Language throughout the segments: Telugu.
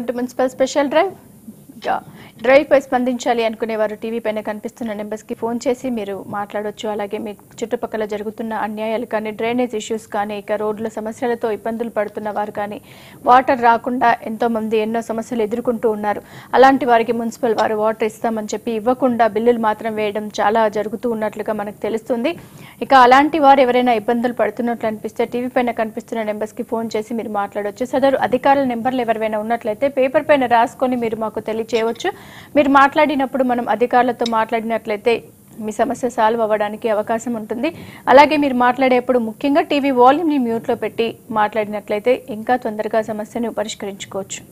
టు మున్సిపల్ స్పెషల్ డ్రైవ్ ఇంకా డ్రైవ్ పై స్పందించాలి అనుకునే వారు టీవీ పైన కనిపిస్తున్న నెంబర్స్ కి ఫోన్ చేసి మీరు మాట్లాడొచ్చు అలాగే మీ చుట్టుపక్కల జరుగుతున్న అన్యాయాలు కానీ డ్రైనేజ్ ఇష్యూస్ కానీ ఇక రోడ్ల సమస్యలతో ఇబ్బందులు పడుతున్న వారు కానీ వాటర్ రాకుండా ఎంతో మంది ఎన్నో సమస్యలు ఎదుర్కొంటూ ఉన్నారు అలాంటి వారికి మున్సిపల్ వారు వాటర్ ఇస్తామని చెప్పి ఇవ్వకుండా బిల్లులు మాత్రం వేయడం చాలా జరుగుతూ ఉన్నట్లుగా మనకు తెలుస్తుంది ఇక అలాంటి వారు ఎవరైనా ఇబ్బందులు పడుతున్నట్లు అనిపిస్తే టీవీ పైన కనిపిస్తున్న నెంబర్స్ కి ఫోన్ చేసి మీరు మాట్లాడొచ్చు సదరు అధికారుల నెంబర్లు ఎవరైనా ఉన్నట్లయితే పేపర్ పైన రాసుకొని మీరు మాకు తెలియచేయవచ్చు మీరు మాట్లాడినప్పుడు మనం అధికారులతో మాట్లాడినట్లయితే మీ సమస్య సాల్వ్ అవ్వడానికి అవకాశం ఉంటుంది అలాగే మీరు మాట్లాడేప్పుడు ముఖ్యంగా టీవీ వాల్యూమ్ని మ్యూట్లో పెట్టి మాట్లాడినట్లయితే ఇంకా తొందరగా సమస్యను పరిష్కరించుకోవచ్చు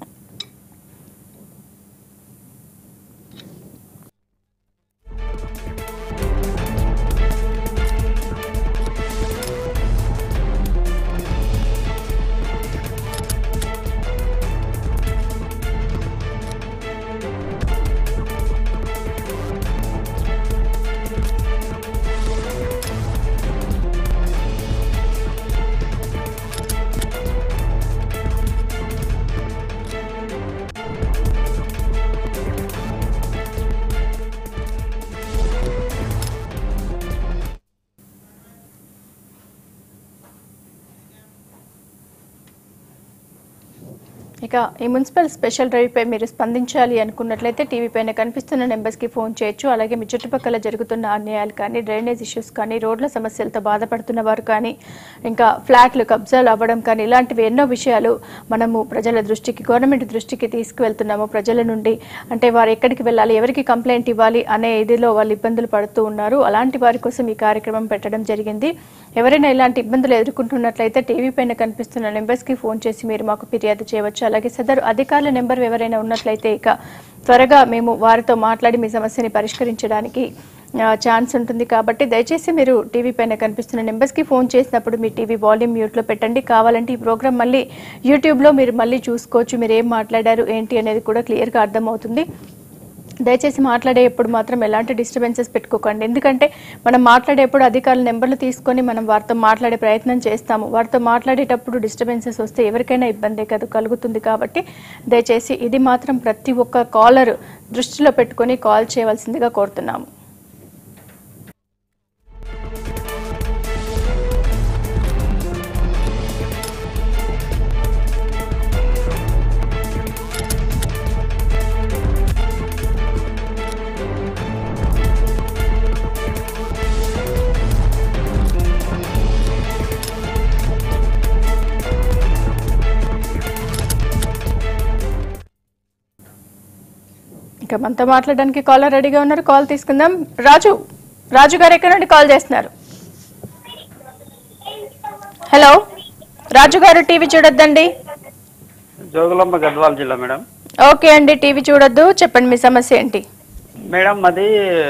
ఇక ఈ మున్సిపల్ స్పెషల్ డ్రైవ్ పై మీరు స్పందించాలి అనుకున్నట్లయితే టీవీ పైన కనిపిస్తున్న నెంబర్స్ కి ఫోన్ చేయొచ్చు అలాగే మీ చుట్టుపక్కల జరుగుతున్న అన్యాయాలు కానీ డ్రైనేజ్ ఇష్యూస్ కానీ రోడ్ల సమస్యలతో బాధపడుతున్న వారు కానీ ఇంకా ఫ్లాట్లు కబ్జాలు అవ్వడం కానీ ఇలాంటివి ఎన్నో విషయాలు మనము ప్రజల దృష్టికి గవర్నమెంట్ దృష్టికి తీసుకువెళ్తున్నాము ప్రజల నుండి అంటే వారు ఎక్కడికి వెళ్ళాలి ఎవరికి కంప్లైంట్ ఇవ్వాలి అనే ఇదిలో వాళ్ళు ఇబ్బందులు పడుతూ ఉన్నారు అలాంటి వారి కోసం ఈ కార్యక్రమం పెట్టడం జరిగింది ఎవరైనా ఇలాంటి ఇబ్బందులు ఎదుర్కొంటున్నట్లయితే టీవీ పైన కనిపిస్తున్న నెంబర్స్ కి ఫోన్ చేసి మీరు మాకు ఫిర్యాదు చేయవచ్చు అలాగే సదరు అధికారుల నెంబర్ ఎవరైనా ఉన్నట్లయితే ఇక త్వరగా మేము వారితో మాట్లాడి మీ సమస్యని పరిష్కరించడానికి ఆ, ఛాన్స్ ఉంటుంది కాబట్టి దయచేసి మీరు టీవీ పైన కనిపిస్తున్న నెంబర్స్ కి ఫోన్ చేసినప్పుడు మీ టీవీ వాల్యూమ్ మ్యూట్ లో పెట్టండి కావాలంటే ఈ ప్రోగ్రామ్ మళ్ళీ యూట్యూబ్ లో మీరు మళ్ళీ చూసుకోవచ్చు మీరు ఏం మాట్లాడారు ఏంటి అనేది కూడా క్లియర్ గా అర్థమవుతుంది దయచేసి మాట్లాడేటప్పుడు మాత్రం ఎలాంటి డిస్టర్బెన్సెస్ పెట్టుకోకండి ఎందుకంటే మనం మాట్లాడేటప్పుడు అధికారుల నెంబర్లు తీసుకొని మనం వారితో మాట్లాడే ప్రయత్నం చేస్తాము వారితో మాట్లాడేటప్పుడు డిస్టర్బెన్సెస్ వస్తే ఎవరికైనా ఇబ్బంది కదా కలుగుతుంది కాబట్టి దయచేసి ఇది మాత్రం ప్రతి ఒక్క కాలర్ దృష్టిలో పెట్టుకొని కాల్ చేయవలసిందిగా కోరుతున్నాము ఇంకా మనతో మాట్లాడడానికి కాలర్ రెడీగా ఉన్నారు కాల్ తీసుకుందాం రాజు రాజు గారు ఎక్కడి నుండి కాల్ చేస్తున్నారు హలో రాజు గారు టీవీ చూడొద్దండి జోగులమ్మ గద్వాల జిల్లా మేడం ఓకే అండి టీవీ చూడొద్దు చెప్పండి మీ సమస్య ఏంటి మేడం అది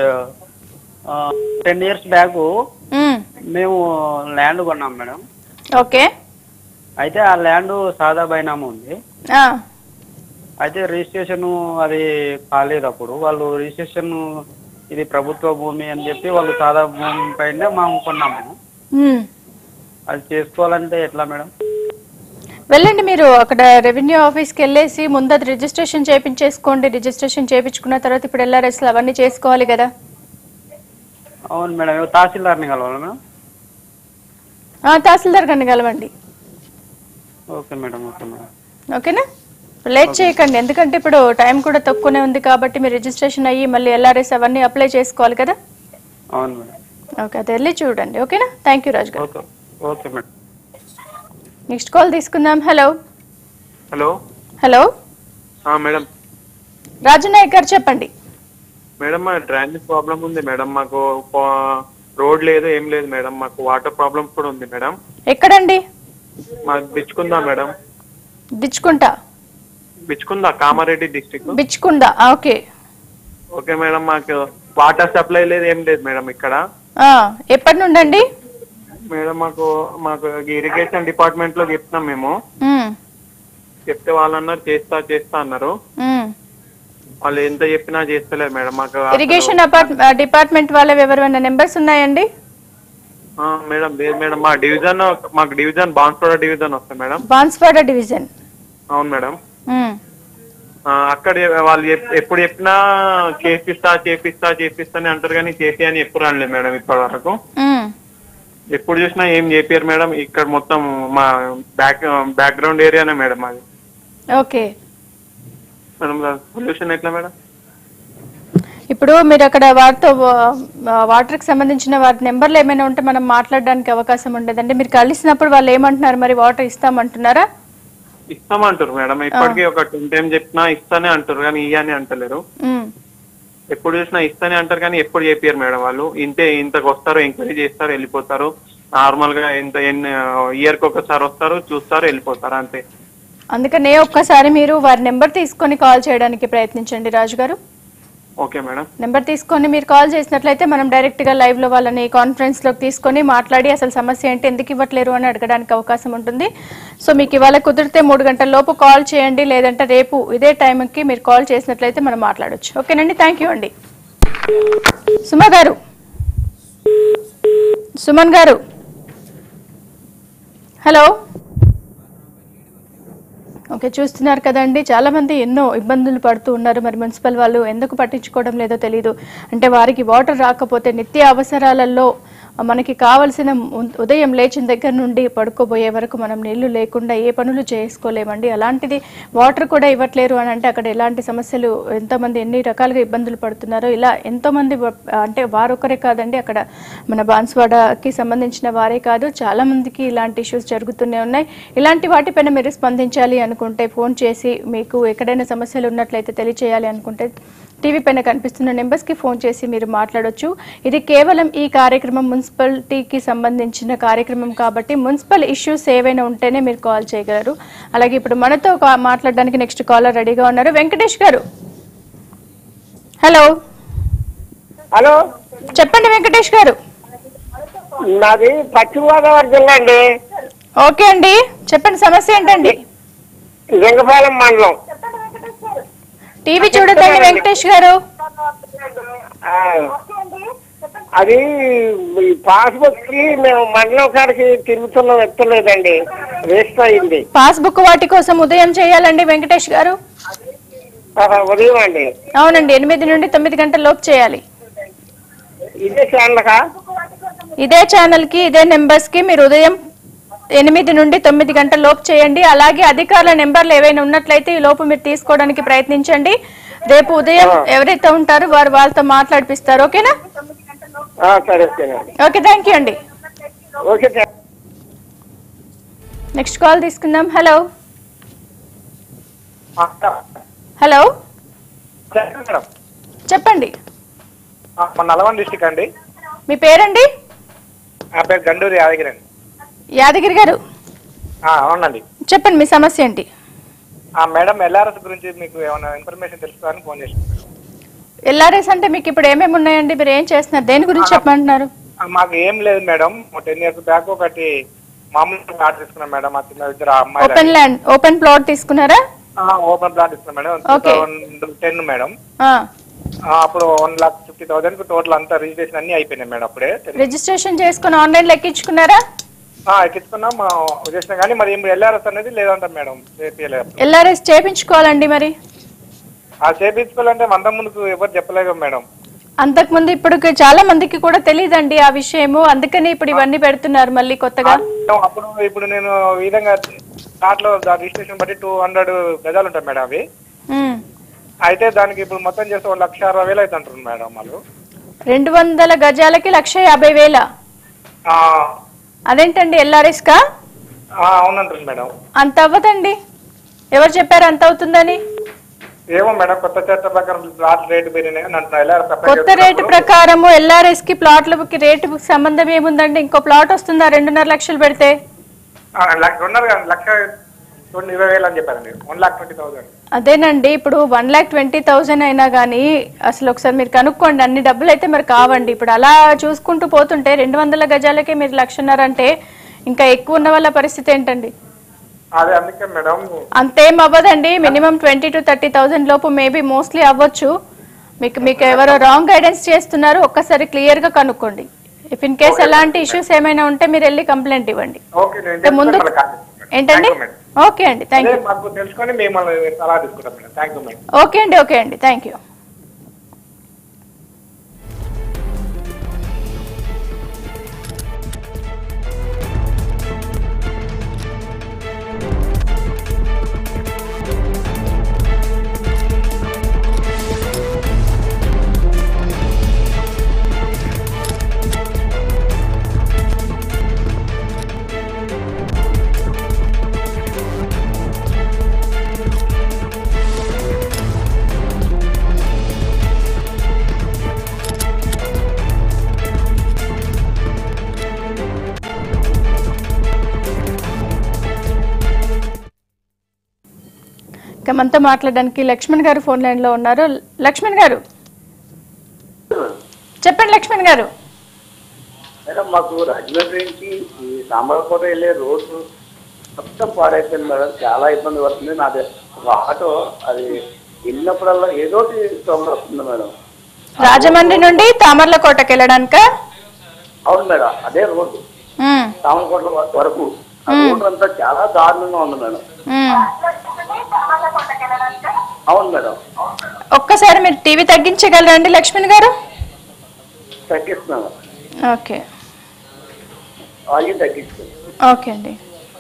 టెన్ ఇయర్స్ బ్యాక్ మ్మ్. మేము ల్యాండ్ కొన్నాం మేడం ఓకే అయితే ఆ ల్యాండ్ సాదా బైనామా ఉంది ఆ, అయితే రిజిస్ట్రేషన్ అది కాలేదు అప్పుడు వాళ్ళు రిజిస్ట్రేషన్ ఇది ప్రభుత్వ భూమి అని చెప్పి వాళ్ళు సాదా భూమి పైన మేము కొన్నాము మ్మ్. అది చేసుకోవాలంటే ఎట్లా మేడం వెళ్ళండి మీరు అక్కడ రెవెన్యూ ఆఫీస్కి వెళ్ళేసి ముందు అది రిజిస్ట్రేషన్ చేయించేసుకోండి రిజిస్ట్రేషన్ చేయించుకున్న తర్వాత ఇప్పుడు ఎల్ఆర్ఎస్లు అవన్నీ చేసుకోవాలి కదా అవును మేడం ఏవో తహసీల్దార్ని కలవాలి మేడం ఆ, తహసీల్దార్ గారిని కలవండి ఓకే మేడం ఓకే మేడం ఓకేనా లేట్ చేయకండి ఎందుకంటే ఇప్పుడు టైం కూడా తక్కువనే ఉంది కాబట్టి మీరు రిజిస్ట్రేషన్ అయ్యి మళ్ళీ ఎల్ఆర్ఎస్ అవన్నీ అప్లై చేసుకోవాలి కదా అవును మేడం ఓకే అది వెళ్ళి చూడండి ఓకేనా thank you Raju garu okay okay madam next call తీసుకుందాం హలో హలో హలో ఆ, మేడం రాజు నాయక్ గారు చెప్పండి మేడం మా డ్రైనేజ్ ప్రాబ్లం ఉంది మేడం మాకు పా- రోడ్ లేదు ఏం లేదు మేడం మాకు వాటర్ ప్రాబ్లం కూడా ఉంది మేడం ఎక్కడండి మాకు బిచ్చుకుందా మేడం బిచ్చుకుంటా బిచ్చుకుందా కామారెడ్డి డిస్టిక్ బిచ్చుకుందా ఆ, ఓకే ఓకే మేడం మాకు వాటర్ సప్లై లేదు ఏం లేదు మేడం ఇక్కడ ఆ, ఎప్పటి నుండండి మేడం మాకు మాకు ఇరిగేషన్ డిపార్ట్మెంట్ లో చెప్తున్నాం మేము మ్మ్. చెప్తే వాళ్ళు అన్నారు చేస్తా చేస్తా అన్నారు మ్మ్. వాళ్ళు ఎంత చెప్పినా చేస్తలేదు మేడం మాకు అసలు- ఇరిగేషన్ అపార్ట్ డిపార్ట్మెంట్ వాళ్ళవి ఎవరైనా నెంబర్స్ ఉన్నాయండి ఆ, మేడం లేదు మేడం మా డివిజన్ మాకు డివిజన్ బాన్స్వాడ డివిజన్ వస్తుంది మేడం బాన్స్వాడ డివిజన్ అవును మేడం మ్మ్. ఆ, అక్కడ వాళ్ళు ఎప్- ఎప్పుడు చెప్పినా చేపిస్తా చేపిస్తా చేపిస్తా అని అంటారు కానీ చేసి అని ఎప్పుడు అనలేదు మేడం ఇప్పటి వరకు ఉమ్. ఎప్పుడు చూసినా ఏం చెప్పారు మేడం ఇక్కడ మొత్తం మా బ్యాక్ బ్యాక్గ్రౌండ్ ఏరియానే మేడం అది ఓకే మేడం సొల్యూషన్ ఎట్లా మేడం ఇప్పుడు మీరు అక్కడ వారితో వాటర్కి సంబంధించిన వారి నెంబర్లు ఏమైనా ఉంటే మనం మాట్లాడడానికి అవకాశం ఉండేదండి మీరు కలిసినప్పుడు వాళ్ళు ఏమంటున్నారు మరి వాటర్ ఇస్తామంటున్నారా ఇస్తామంటారు మేడం ఇప్పటికీ ఒక టెన్ టైం చెప్పినా ఇస్తానే అంటారు కానీ ఇయ్యని అంటలేరు ఉమ్. ఎప్పుడు చూసినా ఇస్తానే అంటారు కానీ ఎప్పుడు చెప్పారు మేడం వాళ్ళు ఇంతే ఇంతకు వస్తారు ఎంక్వైరీ చేస్తారు వెళ్ళిపోతారు నార్మల్ గా ఎంత ఇయర్ కి ఒకసారి వస్తారు చూస్తారు వెళ్ళిపోతారు అంతే అందుకనే ఒక్కసారి మీరు వారి నెంబర్ తీసుకొని కాల్ చేయడానికి ప్రయత్నించండి రాజు గారు ఓకే మేడం నెంబర్ తీసుకొని మీరు కాల్ చేసినట్లయితే మనం డైరెక్ట్ గా లైవ్ లో వాళ్ళని కాన్ఫరెన్స్ లోకి తీసుకొని మాట్లాడి అసలు సమస్య ఏంటి ఎందుకు ఇవ్వట్లేరు అని అడగడానికి అవకాశం ఉంటుంది సో మీకు ఇవాళ కుదిరితే మూడు గంటల లోపు కాల్ చేయండి లేదంటే రేపు ఇదే టైంకి మీరు కాల్ చేసినట్లయితే మనం మాట్లాడొచ్చు ఓకేనండి థ్యాంక్ యూ అండి సుమ గారు సుమన్ గారు హలో ఓకే చూస్తున్నారు కదండి చాలా మంది ఎన్నో ఇబ్బందులు పడుతూ ఉన్నారు మరి మున్సిపల్ వాళ్ళు ఎందుకు పట్టించుకోవడం లేదో తెలియదు అంటే వారికి వాటర్ రాకపోతే నిత్య అవసరాలలో మనకి కావలసిన ఉ- ఉదయం లేచిన దగ్గర నుండి పడుకోబోయే వరకు మనం నీళ్లు లేకుండా ఏ పనులు చేసుకోలేమండి అలాంటిది వాటర్ కూడా ఇవ్వట్లేరు అని అంటే అక్కడ ఎలాంటి సమస్యలు ఎంతోమంది ఎన్ని రకాలుగా ఇబ్బందులు పడుతున్నారో ఇలా ఎంతోమంది వ- అంటే వారొకరే కాదండి అక్కడ మన బాన్స్వాడకి సంబంధించిన వారే కాదు చాలా మందికి ఇలాంటి ఇష్యూస్ జరుగుతూనే ఉన్నాయి ఇలాంటి వాటిపైన మీరు స్పందించాలి అనుకుంటే ఫోన్ చేసి మీకు ఎక్కడైనా సమస్యలు ఉన్నట్లయితే తెలియచేయాలి అనుకుంటే టీవీ పైన కనిపిస్తున్న నెంబర్స్కి ఫోన్ చేసి మీరు మాట్లాడొచ్చు ఇది కేవలం ఈ కార్యక్రమం మున్సిపాలిటీకి సంబంధించిన కార్యక్రమం కాబట్టి మున్సిపల్ ఇష్యూస్ ఏవైనా ఉంటేనే మీరు కాల్ చేయగలరు అలాగే ఇప్పుడు మనతో కా- మాట్లాడడానికి నెక్స్ట్ కాలర్ రెడీగా ఉన్నారు వెంకటేష్ గారు హలో హలో చెప్పండి వెంకటేష్ గారు నాది పశ్చిమ గోదావరి జిల్లా అండి ఓకే అండి చెప్పండి సమస్య ఏంటండి లింగపాలెం మండలం టీవీ చూడదండి వెంకటేష్ గారు ఆ, అది ఈ పాస్బుక్ కి మేము మండలం కాడికి తిరుగుతున్నాం ఎత్తలేదండి వేస్ట్ అయింది పాస్బుక్ వాటి కోసం ఉదయం చేయాలండి వెంకటేష్ గారు ఆహా, ఉదయం అండి అవునండి ఎనిమిది నుండి తొమ్మిది గంటల లోపు చేయాలి ఇదే ఛానల్కా ఇదే ఛానల్ కి ఇదే నెంబర్స్ కి మీరు ఉదయం ఎనిమిది నుండి తొమ్మిది గంటల లోపు చేయండి అలాగే అధికారుల నెంబర్లు ఏవైనా ఉన్నట్లయితే ఈ లోపు మీరు తీసుకోవడానికి ప్రయత్నించండి రేపు ఉదయం ఎవరైతే ఉంటారో వారు వాళ్ళతో మాట్లాడిపిస్తారు ఓకేనా ఆ, సరే సరేనండి ఓకే థ్యాంక్ యూ అండి ఓకే థాంక్స్. నెక్స్ట్ కాల్ తీసుకుందాం హలో ఆ, హలో చెప్పండి మేడం చెప్పండి ఆ, మన నల్గొండ డిస్టిక్ అండి మీ పేరండి నా పేరు గండూరి యాదగిరి అండి యాదగిరి గారు ఆ, అవునండి చెప్పండి మీ సమస్య ఏంటి ఆ మేడం ఎల్ఆర్ఎస్ గురించి మీకు ఏమైనా ఇన్ఫర్మేషన్ తెలుస్తుందని ఫోన్ చేశాను ఎల్ఆర్ఎస్ అంటే మీకు ఇప్పుడు ఏమేమి ఉన్నాయండి మీరు ఏం చేస్తున్నారు దేని గురించి చెప్పమంటున్నారు ఆ, మాకు ఏం లేదు మేడం టెన్ ఇయర్స్ బ్యాక్ ఒకటి మామూలు ప్లాట్ తీసుకున్నాం మేడం మా చిన్న ఇద్దరు అమ్మాయిలు ఓపెన్ ల్యాండ్ ఓపెన్ ప్లాట్ తీసుకున్నారా ఓపెన్ ప్లాట్ తీసుకున్నాం మేడం Okay. టెన్ మేడం ఆ. ఆ, అప్పుడు వన్ లాక్ ఫిఫ్టీ థౌసండ్ కు టోటల్ అంతా రిజిస్ట్రేషన్ అన్ని అయిపోయినాయి మేడం అప్పుడే రిజిస్ట్రేషన్ చేసుకుని ఆన్లైన్ లో ఎక్కించుకున్నారా ఆ, ఎక్కించుకున్నాం ఆ, చేసినాం కానీ మరి ఎల్ఆర్ఎస్ అనేది లేదంటాం మేడం చేపించలేదు ఎల్ఆర్ఎస్ చేపించుకోవాలండి మరి ఆ చేపించుకోవాలంటే వంద ముందుకు ఎవరు చెప్పలేదు మేడం అంతకుముందు ఇప్పుడు చాలా మందికి కూడా తెలియదండి ఆ విషయము అందుకని ఇప్పుడు ఇవన్నీ పెడుతున్నారు మళ్ళీ కొత్తగా అప్పుడు ఇప్పుడు నేను ఈ విధంగా దాంట్లో రిజిస్ట్రేషన్ బట్టి టూ హండ్రెడ్ గజాలు ఉంటాయి మేడం అవి ఉమ్. అయితే దానికి ఇప్పుడు మొత్తం చేస్తే ఒక లక్ష అరవై వేలు అయితే అంటారు మేడం వాళ్ళు రెండు వందల గజాలకి లక్ష యాభై వేల ఆ, అదేంటండి ఎల్ఆర్ఎస్ కా ఆ, అవునంటారు మేడం అంత అవ్వదండి ఎవరు చెప్పారు అంత అవుతుందని ఏమో మేడం కొత్త చట్ట ప్రకారం ప్లాట్ రేటు పెరిగినాయి అని అంటున్నారు ఎలా కొత్త రేటు ప్రకారము ఎల్ఆర్ఎస్ కి ప్లాట్లకి రేటు సంబంధం ఏముందండి ఇంకో ప్లాట్ వస్తుందా రెండున్నర లక్షలు పెడితే రెండున్నర కాదు, లక్ష ట్వంటీ ఇరవై వేలు అని చెప్పారండి వన్ లాక్ ట్వంటీ థౌసండ్ అదేనండి ఇప్పుడు వన్ ల్యాక్ ట్వంటీ థౌజండ్ అయినా కానీ అసలు ఒకసారి మీరు కనుక్కోండి అన్ని డబ్బులు అయితే మరి కావండి ఇప్పుడు అలా చూసుకుంటూ పోతుంటే రెండు వందల గజాలకే మీరు లక్షన్నర అంటే ఇంకా ఎక్కువ ఉన్న వాళ్ళ పరిస్థితి ఏంటండి అదే అందుకే మేడం అంతేం అవ్వదండి minimum twenty to thirty thousand లోపు మేబీ మోస్ట్లీ అవ్వచ్చు మీకు మీకు ఎవరో రాంగ్ గైడెన్స్ చేస్తున్నారు ఒక్కసారి క్లియర్ గా కనుక్కోండి ఇఫ్ ఇన్ కేస్ ఎలాంటి ఇష్యూస్ ఏమైనా ఉంటే మీరు వెళ్ళి కంప్లైంట్ ఇవ్వండి ఓకే నేను అంటే ముందు చెప్తాను మళ్ళీ కాల్ చేస్తాను. ఏంటండి Thank you, మేడం. ఓకే అండి థ్యాంక్ అదే యూ మాకు తెలుసుకొని మేము సలహా తీసుకుంటాం madam thank you madam okay అండి ఓకే అండి థ్యాంక్ యూ ఇక మనతో మాట్లాడడానికి లక్ష్మణ్ గారు ఫోన్ లైన్ లో ఉన్నారు లక్ష్మణ్ గారు చెప్పండి లక్ష్మణ్ గారు మేడం మాకు రాజమండ్రి నుంచి ఈ సాంబరకోట వెళ్ళే రోడ్డు మొత్తం పాడైపోయింది మేడం చాలా ఇబ్బంది పడుతుంది నాది ఒక ఆటో అది వెళ్ళినప్పుడల్లా ఏదో ప్రాబ్లం వస్తుంది మేడం రాజమండ్రి నుండి తామర్లకోటకి వెళ్ళడానిక అవును మేడం అదే రోడ్డు సామరకోట వరకు ఆ రోడ్డు అంతా చాలా దారుణంగా ఉంది మేడం అవును మేడం ఒక్కసారి మీరు టీవీ తగ్గించగలరా అండి లక్ష్మణ్ గారు తగ్గిస్తున్నాను ఓకే వాళ్ళకి తగ్గిస్తుంది ఓకే అండి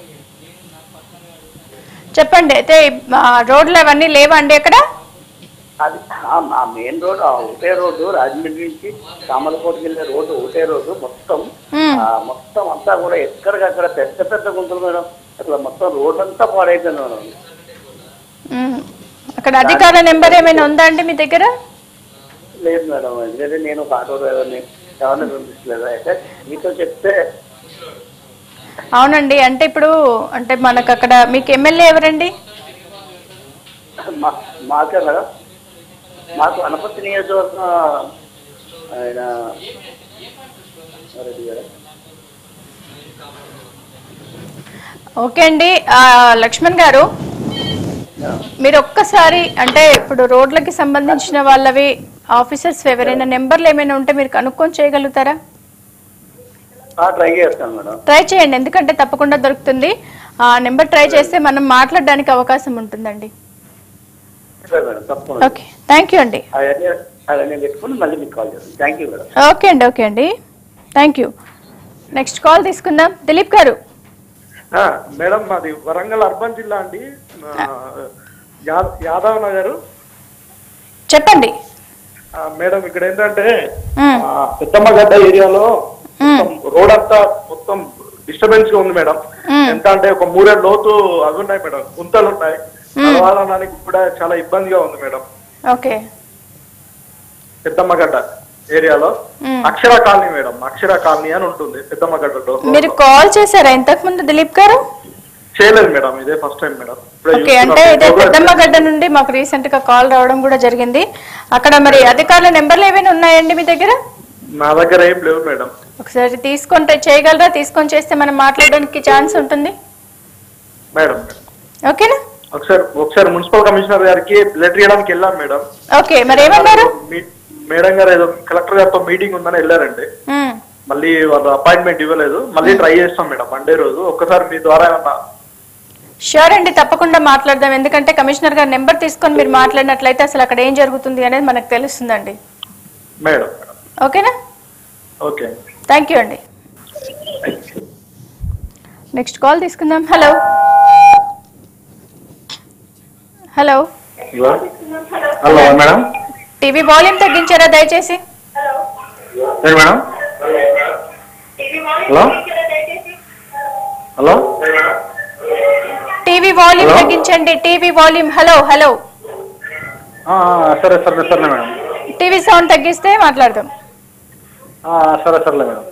చెప్పండి అయితే ఆ, రోడ్లు అవన్నీ లేవా అండి అక్కడ అది ఆ- ఆ మెయిన్ రోడ్ ఆ ఒకటే రోడ్డు రాజమండ్రి నుంచి సామర్లకోటకి వెళ్ళే రోడ్డు ఒకటే రోడ్డు మొత్తం మ్మ్. ఆ మొత్తం అంతా కూడా ఎక్కడికక్కడ పెద్ద పెద్ద గుంతలు మేడం అట్లా మొత్తం రోడ్ అంతా పాడైపోయింది మేడం మ్మ్. అక్కడ అధికారుల నెంబర్ ఏమైనా ఉందా అండి మీ దగ్గర లేదు మేడం ఎందుకంటే నేను ఒక ఆటో డ్రైవర్ని ఎవరిని పంపించలేదు అయితే మీతో చెప్తే అవునండి అంటే ఇప్పుడు అంటే మనకు అక్కడ మీకు ఎమ్మెల్యే ఎవరండి మా మాకే మేడం మాకు అనపర్తి నియోజకవర్గం ఆయన రెడ్డి గారు ఓకే అండి ఆ, లక్ష్మణ్ గారు మీరు ఒక్కసారి అంటే ఇప్పుడు రోడ్లకి సంబంధించిన వాళ్ళవి ఆఫీసర్స్ ఎవరైనా నెంబర్లు ఏమైనా ఉంటే మీరు కనుక్కొని చేయగలుగుతారా ట్రై చేస్తాను మేడం ట్రై చేయండి ఎందుకంటే తప్పకుండా దొరుకుతుంది ఆ నెంబర్ ట్రై చేస్తే మనం మాట్లాడడానికి అవకాశం ఉంటుందండి సరే మేడం తప్పకుండా ఓకే థ్యాంక్ యూ అండి అవన్నీ అవన్నీ పెట్టుకుని మళ్ళీ మీకు కాల్ చేస్తాను థ్యాంక్ యూ మేడం ఓకే అండి ఓకే అండి థ్యాంక్ యూ నెక్స్ట్ కాల్ తీసుకుందాం దిలీప్ గారు ఆ, మేడం మాది వరంగల్ అర్బన్ జిల్లా అండి ఆ, యా- యాదవ్ నగర్ చెప్పండి ఆ, మేడం ఇక్కడ ఏంటంటే మ్మ్. ఆ, పెద్దమ్మగడ్డ ఏరియాలో మొత్తం రోడ్ అంతా మొత్తం డిస్టర్బెన్స్ గా ఉంది మేడం మ్మ్. ఎంత అంటే ఒక మూడే లోతు అవి ఉన్నాయి మేడం గుంతలు ఉన్నాయి నడవాలనడానికి కూడా చాలా ఇబ్బందిగా ఉంది మేడం ఓకే పెద్దమ్మగడ్డ ఏరియాలో మ్మ్. Akshara colony madam Akshara colony అని ఉంటుంది పెద్దమ్మగడ్డలో మీరు కాల్ చేశారా ఇంతకు ముందు దిలీప్ గారు చేయలేదు మేడం ఇదే ఫస్ట్ టైం మేడం ఇప్పుడే ఓకే అంటే చూస్తున్నాం. ఇదే పెద్దమ్మగడ్డ నుండి మాకు రీసెంట్ గా కాల్ రావడం కూడా జరిగింది అక్కడ మరి అధికారుల నెంబర్లు ఏమైనా ఉన్నాయండి మీ దగ్గర నా దగ్గర ఏం లేవు మేడం ఒకసారి తీసుకుంటే చేయగలరా తీసుకొని చేస్తే మనం మాట్లాడడానికి ఛాన్స్ ఉంటుంది మేడం ఓకేనా ఒకసారి ఒకసారి మున్సిపల్ కమిషనర్ గారికి లెటర్ ఇవ్వడానికి వెళ్ళాం మేడం ఓకే మరి ఏమన్నారు మీ- మేడం గారు ఏదో కలెక్టర్ గారితో మీటింగ్ ఉందని వెళ్ళారండి మ్మ్. మళ్ళీ వాళ్ళు అపాయింట్మెంట్ ఇవ్వలేదు మళ్ళీ ట్రై చేస్తాం మేడం మండే రోజు ఒక్కసారి మీ ద్వారా ఏమన్నా షూర్ అండి తప్పకుండా మాట్లాడదాం ఎందుకంటే కమిషనర్ గారి నెంబర్ తీసుకొని మీరు మాట్లాడినట్లయితే అసలు అక్కడ ఏం జరుగుతుంది అనేది మనకు తెలుస్తుందండి మేడం మేడం ఓకేనా ఓకే థ్యాంక్ యూ అండి నెక్స్ట్ కాల్ తీసుకుందాం hello hello hello madam TV volume తగ్గించారా దయచేసి ఏంటి మేడం hello hello TV volume Hello? తగ్గించండి టీవీ వాల్యూమ్ హలో హలో ఆ, ఆ, సరే సరే సరే మేడం టీవీ సౌండ్ తగ్గిస్తే మాట్లాడదాం ఆ, సరే సరేలే మేడం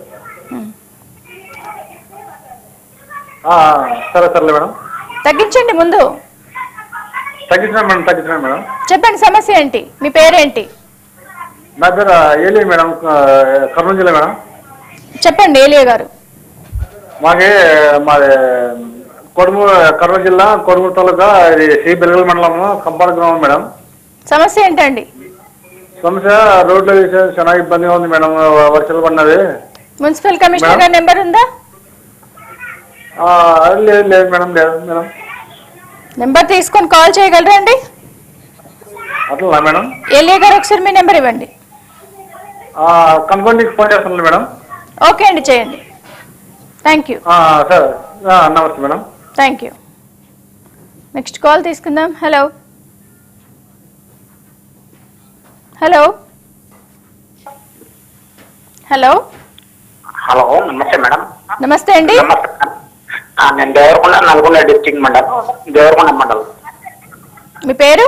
ఆ, ఆ, సరే సరేలే మేడం తగ్గించండి ముందు తగ్గించిన మేడం తగ్గించిన మేడం చెప్పండి సమస్య ఏంటి మీ పేరేంటి నా పేరు ఏలి మేడం ఆ, కర్నూలు జిల్లా మేడం చెప్పండి ఏలియా గారు మాకి మాది కొడుము కర్నూలు జిల్లా కొడుమూరు తాలూకా ఇది శ్రీ బెల్గల్ మండలము కంపాల గ్రామం మేడం సమస్య ఏంటండి సమస్య రోడ్ల విషయం చాలా ఇబ్బందిగా ఉంది మేడం వర్షాలు పడినది మున్సిపల్ కమిషనర్ మేడం? గారి నెంబర్ ఉందా ఆ, లేదు లేదు మేడం లేదు మేడం నెంబర్ తీసుకొని కాల్ చేయగలరా అండి అట్లా మేడం ఎలియా గారు ఒకసారి మీ నెంబర్ ఇవ్వండి కనుక్కొని నీకు ఫోన్ చేస్తాను మేడం ఓకే అండి చేయండి థ్యాంక్ యూ ఆ, సరే ఆ, నమస్తే madam thank you next call తీసుకుందాం హలో హలో హలో హలో నమస్తే మేడం నమస్తే అండి నమస్తే మేడం. ఆ, నేను దేవరకొండ నల్గొండ డిస్ట్రిక్ట్ మండలం దేవరకొండ మండలం మీ పేరు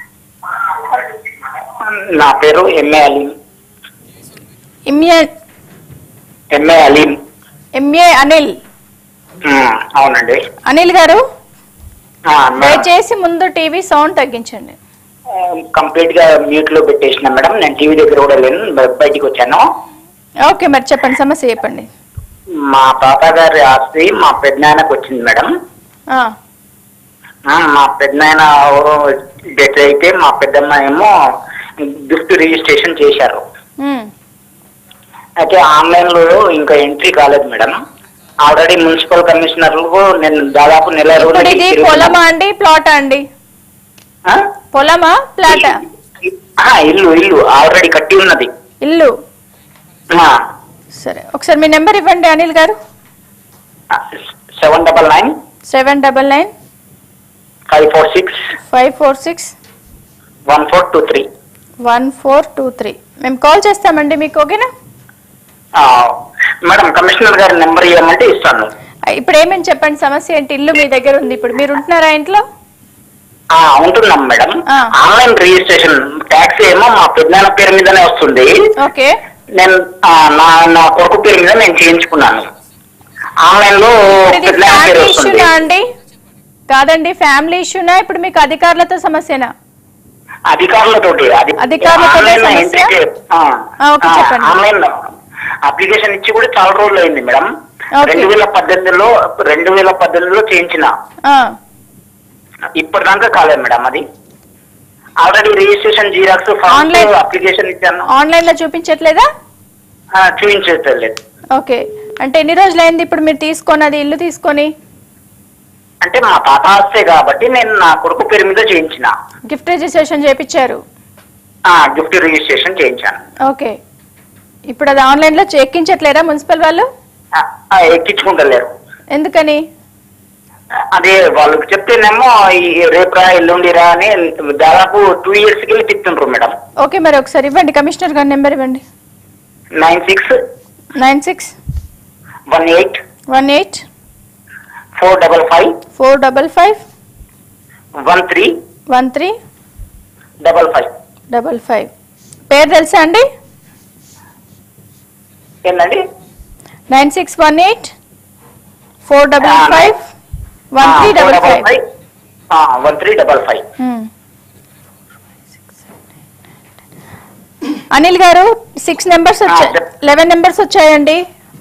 నా పేరు MA Aleem MA MA Aleem MA Anil ఉమ్, అవునండి అనిల్ గారు ఆ, మేడం, దయచేసి ముందు టీవీ సౌండ్ తగ్గించండి ఆ, కంప్లీట్ గా మ్యూట్ లో పెట్టేసిన మేడం నేను టీవీ దగ్గర కూడా లేను బ- బయటికి వచ్చాను ఓకే మరి చెప్పండి సమస్య చెప్పండి మా తాతగారి ఆస్తి మా పెద్దనాయనకు వచ్చింది మేడం ఆ, ఆ, మా పెద్దనాయన డెత్ అయితే మా పెద్దమ్మ ఏమో గిఫ్ట్ రిజిస్ట్రేషన్ చేశారు ఉమ్, అయితే ఆన్లైన్ లో ఇంకా ఎంట్రీ కాలేదు మేడం ఆల్రెడీ మున్సిపల్ కమిషనర్లకు నేను దాదాపు నెల ఇప్పుడు రోజులు ఇది పొలమా అండి ప్లాటా అండి పొలమా ప్లాటా ఇల్లు ఇల్లు ఆల్రెడీ కట్టి ఉన్నది ఇల్లు ఆ, సరే ఒకసారి మీ నెంబర్ ఇవ్వండి Anil garu seven double nine seven double nine five four six five four six one four two three one four two three మేము కాల్ చేస్తామండి మీకు ఓకేనా మేడం కమిషనర్ గారి నెంబర్ ఇవ్వమంటే ఇస్తాను ఇప్పుడు ఏమని చెప్పండి సమస్య ఏంటి ఇల్లు మీ దగ్గర ఉంది ఇప్పుడు మీరు ఉంటున్నారా ఇంట్లో ఆ, ఉంటున్నాం మేడం ఆ. ఆన్లైన్ రిజిస్ట్రేషన్ ట్యాక్స్ ఏమో మా పెద్దనాన్న పేరు మీదనే వస్తుంది ఓకే నేను ఆ, నా నా కొడుకు పేరు మీద నేను చేయించుకున్నాను ఆన్లైన్ లో ఇప్పుడు ఇది పెద్దనాన్న పేరు ఫ్యామిలీ వస్తుంది ఇష్యూనా అండి కాదండి ఫ్యామిలీ ఇష్యూనా ఇప్పుడు మీకు అధికారులతో సమస్యనా అధికారులతోటి అది అధికారులతోటే ఆన్లైన్ లో సమస్య? ఎంట్రీ చే- ఆ, ఆ, ఓకే, ఆ, చెప్పండి. ఆన్లైన్ లో అప్లికేషన్ ఇచ్చి కూడా చాలా రోజులు అయింది మేడం ఓకే. రెండు వేల పద్దెనిమిదిలో రెండు వేల పద్దెనిమిదిలో చేయించిన ఆ, ఇప్పటిదాకా కాలేదు మేడం అది already registration xerox Online- forms application ఇచ్చాను ఆన్లైన్ లో చూపించట్లేదా ఆ, చూపించలేదు ఓకే అంటే ఎన్ని రోజులు అయింది ఇప్పుడు మీరు తీసుకొని అది ఇల్లు తీసుకొని అంటే మా తాత ఆస్తే కాబట్టి నేను నా కొడుకు పేరు మీద చేయించిన గిఫ్ట్ రిజిస్ట్రేషన్ చేపించారు ఆ గిఫ్ట్ రిజిస్ట్రేషన్ చేయించాను ఓకే ఇప్పుడు అది ఆన్లైన్ లో ఎక్కించట్లేరా మున్సిపల్ వాళ్ళు ఆ, ఆ, ఎక్కించుకుంటలేరు ఎందుకని అదే వాళ్ళకి చెప్తేనేమో ఈ రేపురా ఎల్లుండిరా అని దాదాపు టూ ఇయర్స్ కి తిప్పుతుండ్రు మేడం ఓకే మరి ఒకసారి ఇవ్వండి కమిషనర్ గారి నెంబర్ ఇవ్వండి nine six nine six one eight one eight four double five four double five one three one three double five double five పేరు తెలుసా అండి ఏంటండి nine six one eight four double five one three double five one three double five Anil garu six numbers వచ్చాయి చెప్ప- లెవెన్ నెంబర్స్ వచ్చాయండి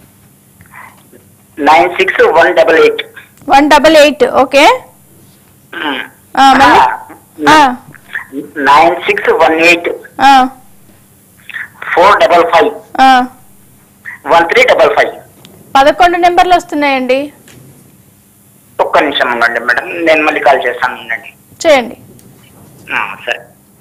nine six one double eight one double eight okay ఆ, మళ్ళీ ఆ, నైన్ సిక్స్ వన్ ఎయిట్ ఆ, ఫోర్ డబల్ ఫైవ్ ఆ. వన్ త్రీ డబల్ ఫైవ్ పదకొండు నెంబర్లు వస్తున్నాయండి ఒక్క నిమిషం ఉండండి మేడం నేను మళ్ళీ కాల్ చేస్తాను ఉండండి చేయండి ఆ, సరే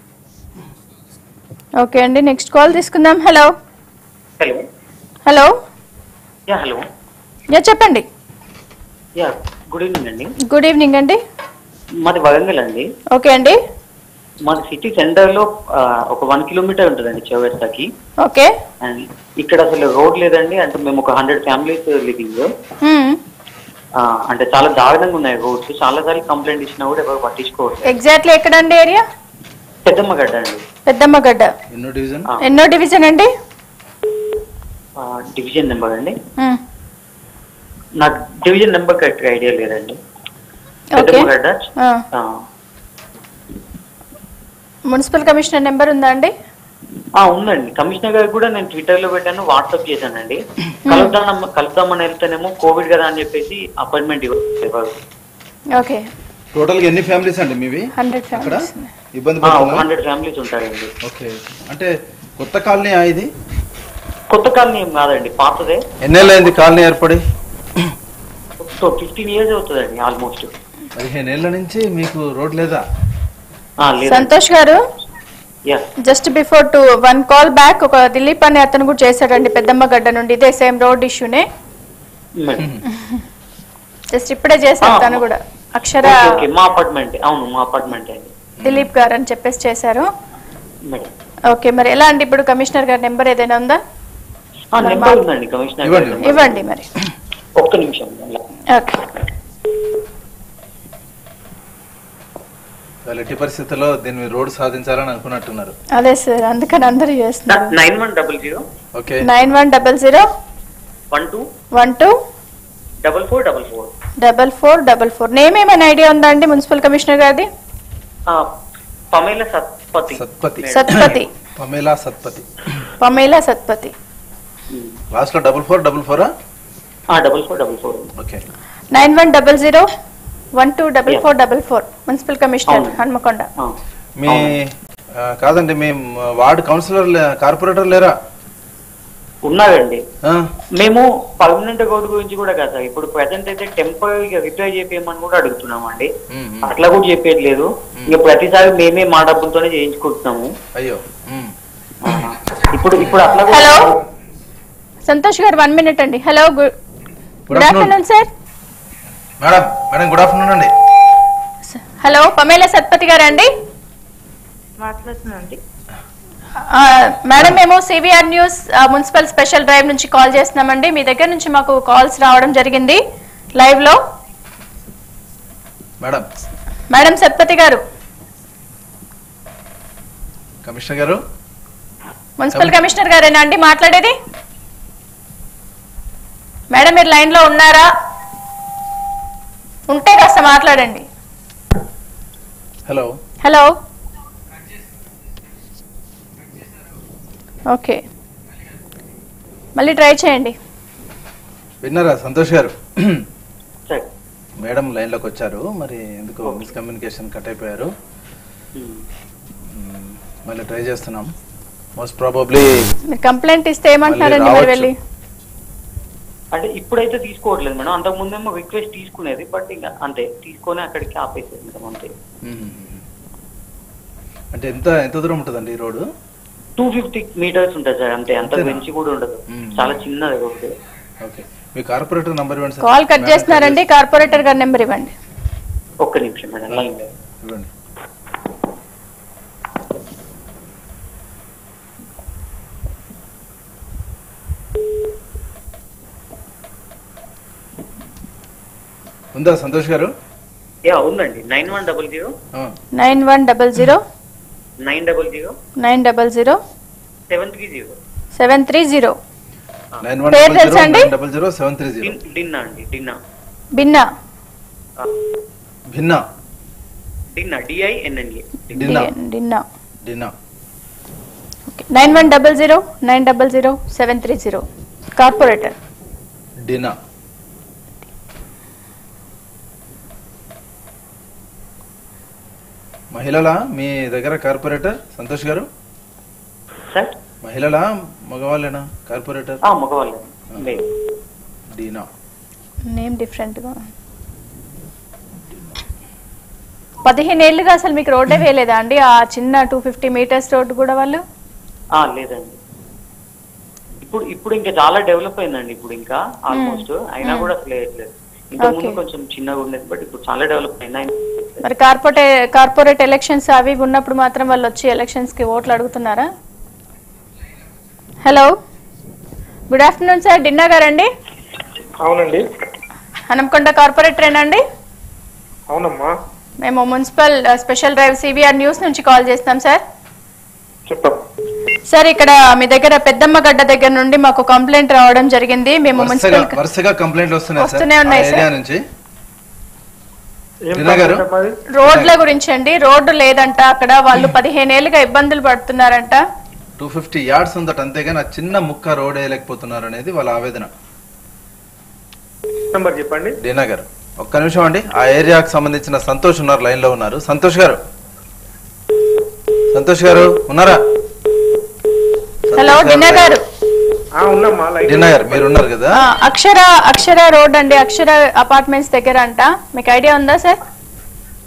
ఓకే అండి నెక్స్ట్ కాల్ తీసుకుందాం hello hello hello yeah hello yeah చెప్పండి యా గుడ్ ఈవినింగ్ అండి గుడ్ ఈవినింగ్ అండి మాది వరంగల్ అండి ఓకే అండి మాది సిటీ సెంటర్ లో ఆ, ఒక వన్ కిలోమీటర్ ఉంటుందండి చౌరస్తాకి ఓకే అండ్ ఇక్కడ అసలు రోడ్ లేదండి అంటే మేము ఒక హండ్రెడ్ ఫ్యామిలీస్ లివింగ్ మ్మ్. అంటే చాలా దారుణంగా ఉన్నాయి రోడ్స్ చాలా సార్లు కంప్లైంట్ ఇచ్చినా కూడా ఎవరు పట్టించుకోవట్లేదు ఎగ్జాక్ట్లీ ఎక్కడండి ఏరియా పెద్దమ్మగడ్డ అండి పెద్దమ్మగడ్డ ఎన్నో డివిజన్ ఎన్నో డివిజన్ అండి డివిజన్ నెంబర్ అండి మ్మ్. నాకు డివిజన్ నెంబర్ కరెక్ట్ ఐడియా లేదండి ఓకే పెద్దమ్మగడ్డ ఆ. ఆ, మున్సిపల్ కమిషనర్ నెంబర్ ఉందా అండి ఆ, ఉందండి కమిషనర్ గారు కూడా నేను ట్విట్టర్ లో పెట్టాను వాట్సాప్ చేశానండి కలుద్దాం కలుద్దామని వెళ్తేనేమో కోవిడ్ కదా అని చెప్పేసి అపాయింట్మెంట్ ఇవ్వరు ఓకే టోటల్ గా ఎన్ని ఫ్యామిలీస్ అండి మీవి హండ్రెడ్ అక్కడ ఫ్యామిలీస్ ఇబ్బంది ఒక పడుతున్నా హండ్రెడ్ ఫ్యామిలీస్ ఉంటాయండి ఓకే అంటే కొత్త కాలనీ ఆ ఇది కొత్త కాలనీ ఏం కాదండి పాతదే ఎన్నేళ్ళైంది కాలనీ ఏర్పడి సో ఫిఫ్టీన్ ఇయర్స్ అవుతుందండి ఆల్మోస్ట్ పదిహేను ఏళ్ళ నుంచి మీకు రోడ్ లేదా ఆ, లేదండి Santosh garu yeah just before to one call back ఒక దిలీప్ అనే అతను కూడా చేశాడండి పెద్దమ్మ గడ్డ నుండి ఇదే సేమ్ రోడ్ ఇష్యూనే మేడం జస్ట్ ఇప్పుడే చేశారు ఆ. తను కూడా అక్షర ఓకే ఓకే మా అపార్ట్మెంట్ అవును మా అపార్ట్మెంట్ అండి దిలీప్ గారు అని చెప్పేసి చేశారు మేడం ఓకే మరి ఎలా అండి ఇప్పుడు కమిషనర్ గారి నెంబర్ ఏదైనా ఉందా ఆ, నెంబర్ ఉందండి కమిషనర్ గారి ఇవ్వండి. నెంబర్. ఇవ్వండి మరి ఒక్క నిమిషం అలా. ఓకే వాళ్ళు ఎట్టి పరిస్థితుల్లో దీన్ని మీరు రోడ్ సాధించాలని అనుకున్నట్టున్నారు అదే సార్ అందుకని అందరూ చేస్తున్నారు nine one double zero okay nine one double zero one two one two double four double four double four double four name ఏమైనా ఐడియా ఉందా అండి మున్సిపల్ కమిషనర్ గారిది Pamela Satpathy Satpathy madam. Satpathy Pamela Satpathy Pamela Satpathy last లో డబుల్ ఫోర్ డబుల్ ఫోరా ఆ, double four double four okay nine one double zero one two double four double four municipal commissioner అవును. హన్మకొండ ఆ. మీ ఆ, కాదండి మీ వార్డ్ కౌన్సిలర్ లే- కార్పొరేటర్ లేరా ఉన్నారండి ఆ, మేము పర్మనెంట్ అకౌంట్ గురించి కూడా కాదు సార్ ఇప్పుడు ప్రెసెంట్ అయితే టెంపరీగా రిప్లై చేపేయమని కూడా అడుగుతున్నామండి ఉమ్, ఉమ్. అట్లా కూడా చెప్పేయట్లేదు ఇక ప్రతిసారి మేమే మా డబ్బులతోనే చేయించుకుంటున్నాము అయ్యో ఉమ్. ఆ, ఇప్పుడు ఇప్పుడు అట్లా కూడా hello Santosh garu one minute అండి hello good Good good afternoon. Afternoon sir madam madam good afternoon అండి హలో పమేలా సత్పతి గారా అండి మాట్లాడుతున్నాండి ఆ, మేడం మేము సివిఆర్ న్యూస్ ఆ, మున్సిపల్ స్పెషల్ డ్రైవ్ నుంచి కాల్ చేస్తున్నామండి మీ దగ్గర నుంచి మాకు కాల్స్ రావడం జరిగింది లైవ్ లో మేడం మేడం సత్పతి గారు కమిషనర్ గారు మున్సిపల్ కమిషనర్ గారేనా అండి మాట్లాడేది మేడం మీరు లైన్ లో ఉన్నారా ఉంటే కాస్త మాట్లాడండి హలో హలో ఓకే మళ్ళీ ట్రై చేయండి విన్నారా సంతోష్ గారు సరే మేడం లైన్లోకి వచ్చారు మరి ఎందుకు మిస్కమ్యూనికేషన్ కట్ అయిపోయారు ఉమ్. మ్మ్. మళ్ళీ ట్రై చేస్తున్నాం మోస్ట్ ప్రాబబ్లీ మీరు కంప్లైంట్ ఇస్తే ఏమంటున్నారండి మళ్ళీ మరి రావచ్చు. వెళ్ళి అంటే ఇప్పుడైతే తీసుకోవట్లేదు మేడం అంతకు ముందేమో రిక్వెస్ట్ తీసుకునేది బట్ ఇంకా అంతే తీసుకొని అక్కడికి ఆపేసేది మేడం అంతే అంటే ఎంత ఎంత దూరం ఉంటుందండి ఈ రోడ్డు టూ ఫిఫ్టీ మీటర్స్ ఉంటుంది సార్ అంతే అంత అంతేనా? పెంచి కూడా ఉండదు మ్మ్. చాలా చిన్నది ఒకటి ఓకే మీ కార్పొరేటర్ నంబర్ ఇవ్వండి సార్ కాల్ కట్ మేడం చేస్తున్నారండి కార్పొరేటర్ గారి నెంబర్ ఇవ్వండి ఒక్క నిమిషం మేడం లైన్ లో. ఇవ్వండి ఉందా సంతోష్ గారు యా ఉందండి నైన్ వన్ డబల్ జీరో ఆ, nine one double zero nine double zero nine double zero seven three zero seven three zero nine one పేరు డబల్ జీరో తెలుసా అండి? Nine double zero seven three zero Dinna అండి డిన్నా బిన్నా భిన్నా Dinna D I N N A Dinna Dinna Dinna nine one double zero nine double zero seven three zero corporator Dina మహిళల మీ దగ్గర కార్పొరేటర్ సంతోష్ గారు సార్ మహిళల మగవాళ్ళేనా కార్పొరేటర్ ఆ, మగవాళ్ళే లేదు డీనా నేమ్ డిఫరెంట్ గా పదిహేను ఏళ్ళుగా అసలు మీకు రోడ్డే వేయలేదా అండి ఆ చిన్న టూ ఫిఫ్టీ మీటర్స్ రోడ్డు కూడా వాళ్ళు ఆ, లేదండి ఇప్పుడు ఇప్పుడు ఇంకా చాలా డెవలప్ అయిందండి ఇప్పుడు ఇంకా ఆల్మోస్ట్ అయినా కూడా అసలు వేయట్లేదు ఇంతకు ముందు Okay. కొంచెం చిన్నగా ఉండేది బట్ ఇప్పుడు చాలా డెవలప్ అయింది అయినా మరి కార్పొరేట్ కార్పొరేట్ ఎలక్షన్స్ అవి ఇవి ఉన్నప్పుడు మాత్రం వాళ్ళు వచ్చి ఎలక్షన్స్ కి ఓట్లు అడుగుతున్నారా hello good afternoon sir Dinna గారండి అవునండి హనంకొండ కార్పొరేటరేనా అండి అవునమ్మా మేము మున్సిపల్ ఆ, స్పెషల్ డ్రైవ్ సిబిఆర్ న్యూస్ నుంచి కాల్ చేస్తాం సార్ చెప్పమ్మా సార్ ఇక్కడ మీ దగ్గర పెద్దమ్మ గడ్డ దగ్గర నుండి మాకు కంప్లైంట్ రావడం జరిగింది మేము వరుసగా మున్సిపల్ వరుసగా కంప్లైంట్లు వస్తున్నాయి సార్ వస్తూనే ఆ ఉన్నాయి సార్. ఏరియా నుంచి ఏం దినా గారు? కంప్లైంట్ అమ్మా అది? రోడ్ల గురించి అండి రోడ్డు లేదంట అక్కడ వాళ్ళు పదిహేను ఏళ్ళుగా ఇబ్బందులు పడుతున్నారంట టూ ఫిఫ్టీ యార్డ్స్ ఉందట అంతేగాని ఆ చిన్న ముక్క రోడ్ వేయలేకపోతున్నారు అనేది వాళ్ళ ఆవేదన నెంబర్ చెప్పండి డీనా గారు ఒక్క నిమిషం అండి ఆ ఏరియాకు సంబంధించిన సంతోష్ ఉన్నారు లైన్ లో ఉన్నారు సంతోష్ గారు సంతోష్ గారు ఉన్నారా హలో సంతోష్ డిన్నా గారు ఆ ఉన్నమ్మా లైట్ డీనా గారు మీరు ఉన్నారు కదా ఆ, అక్షర అక్షర రోడ్ అండి అక్షర అపార్ట్మెంట్స్ దగ్గర అంట మీకు ఐడియా ఉందా సార్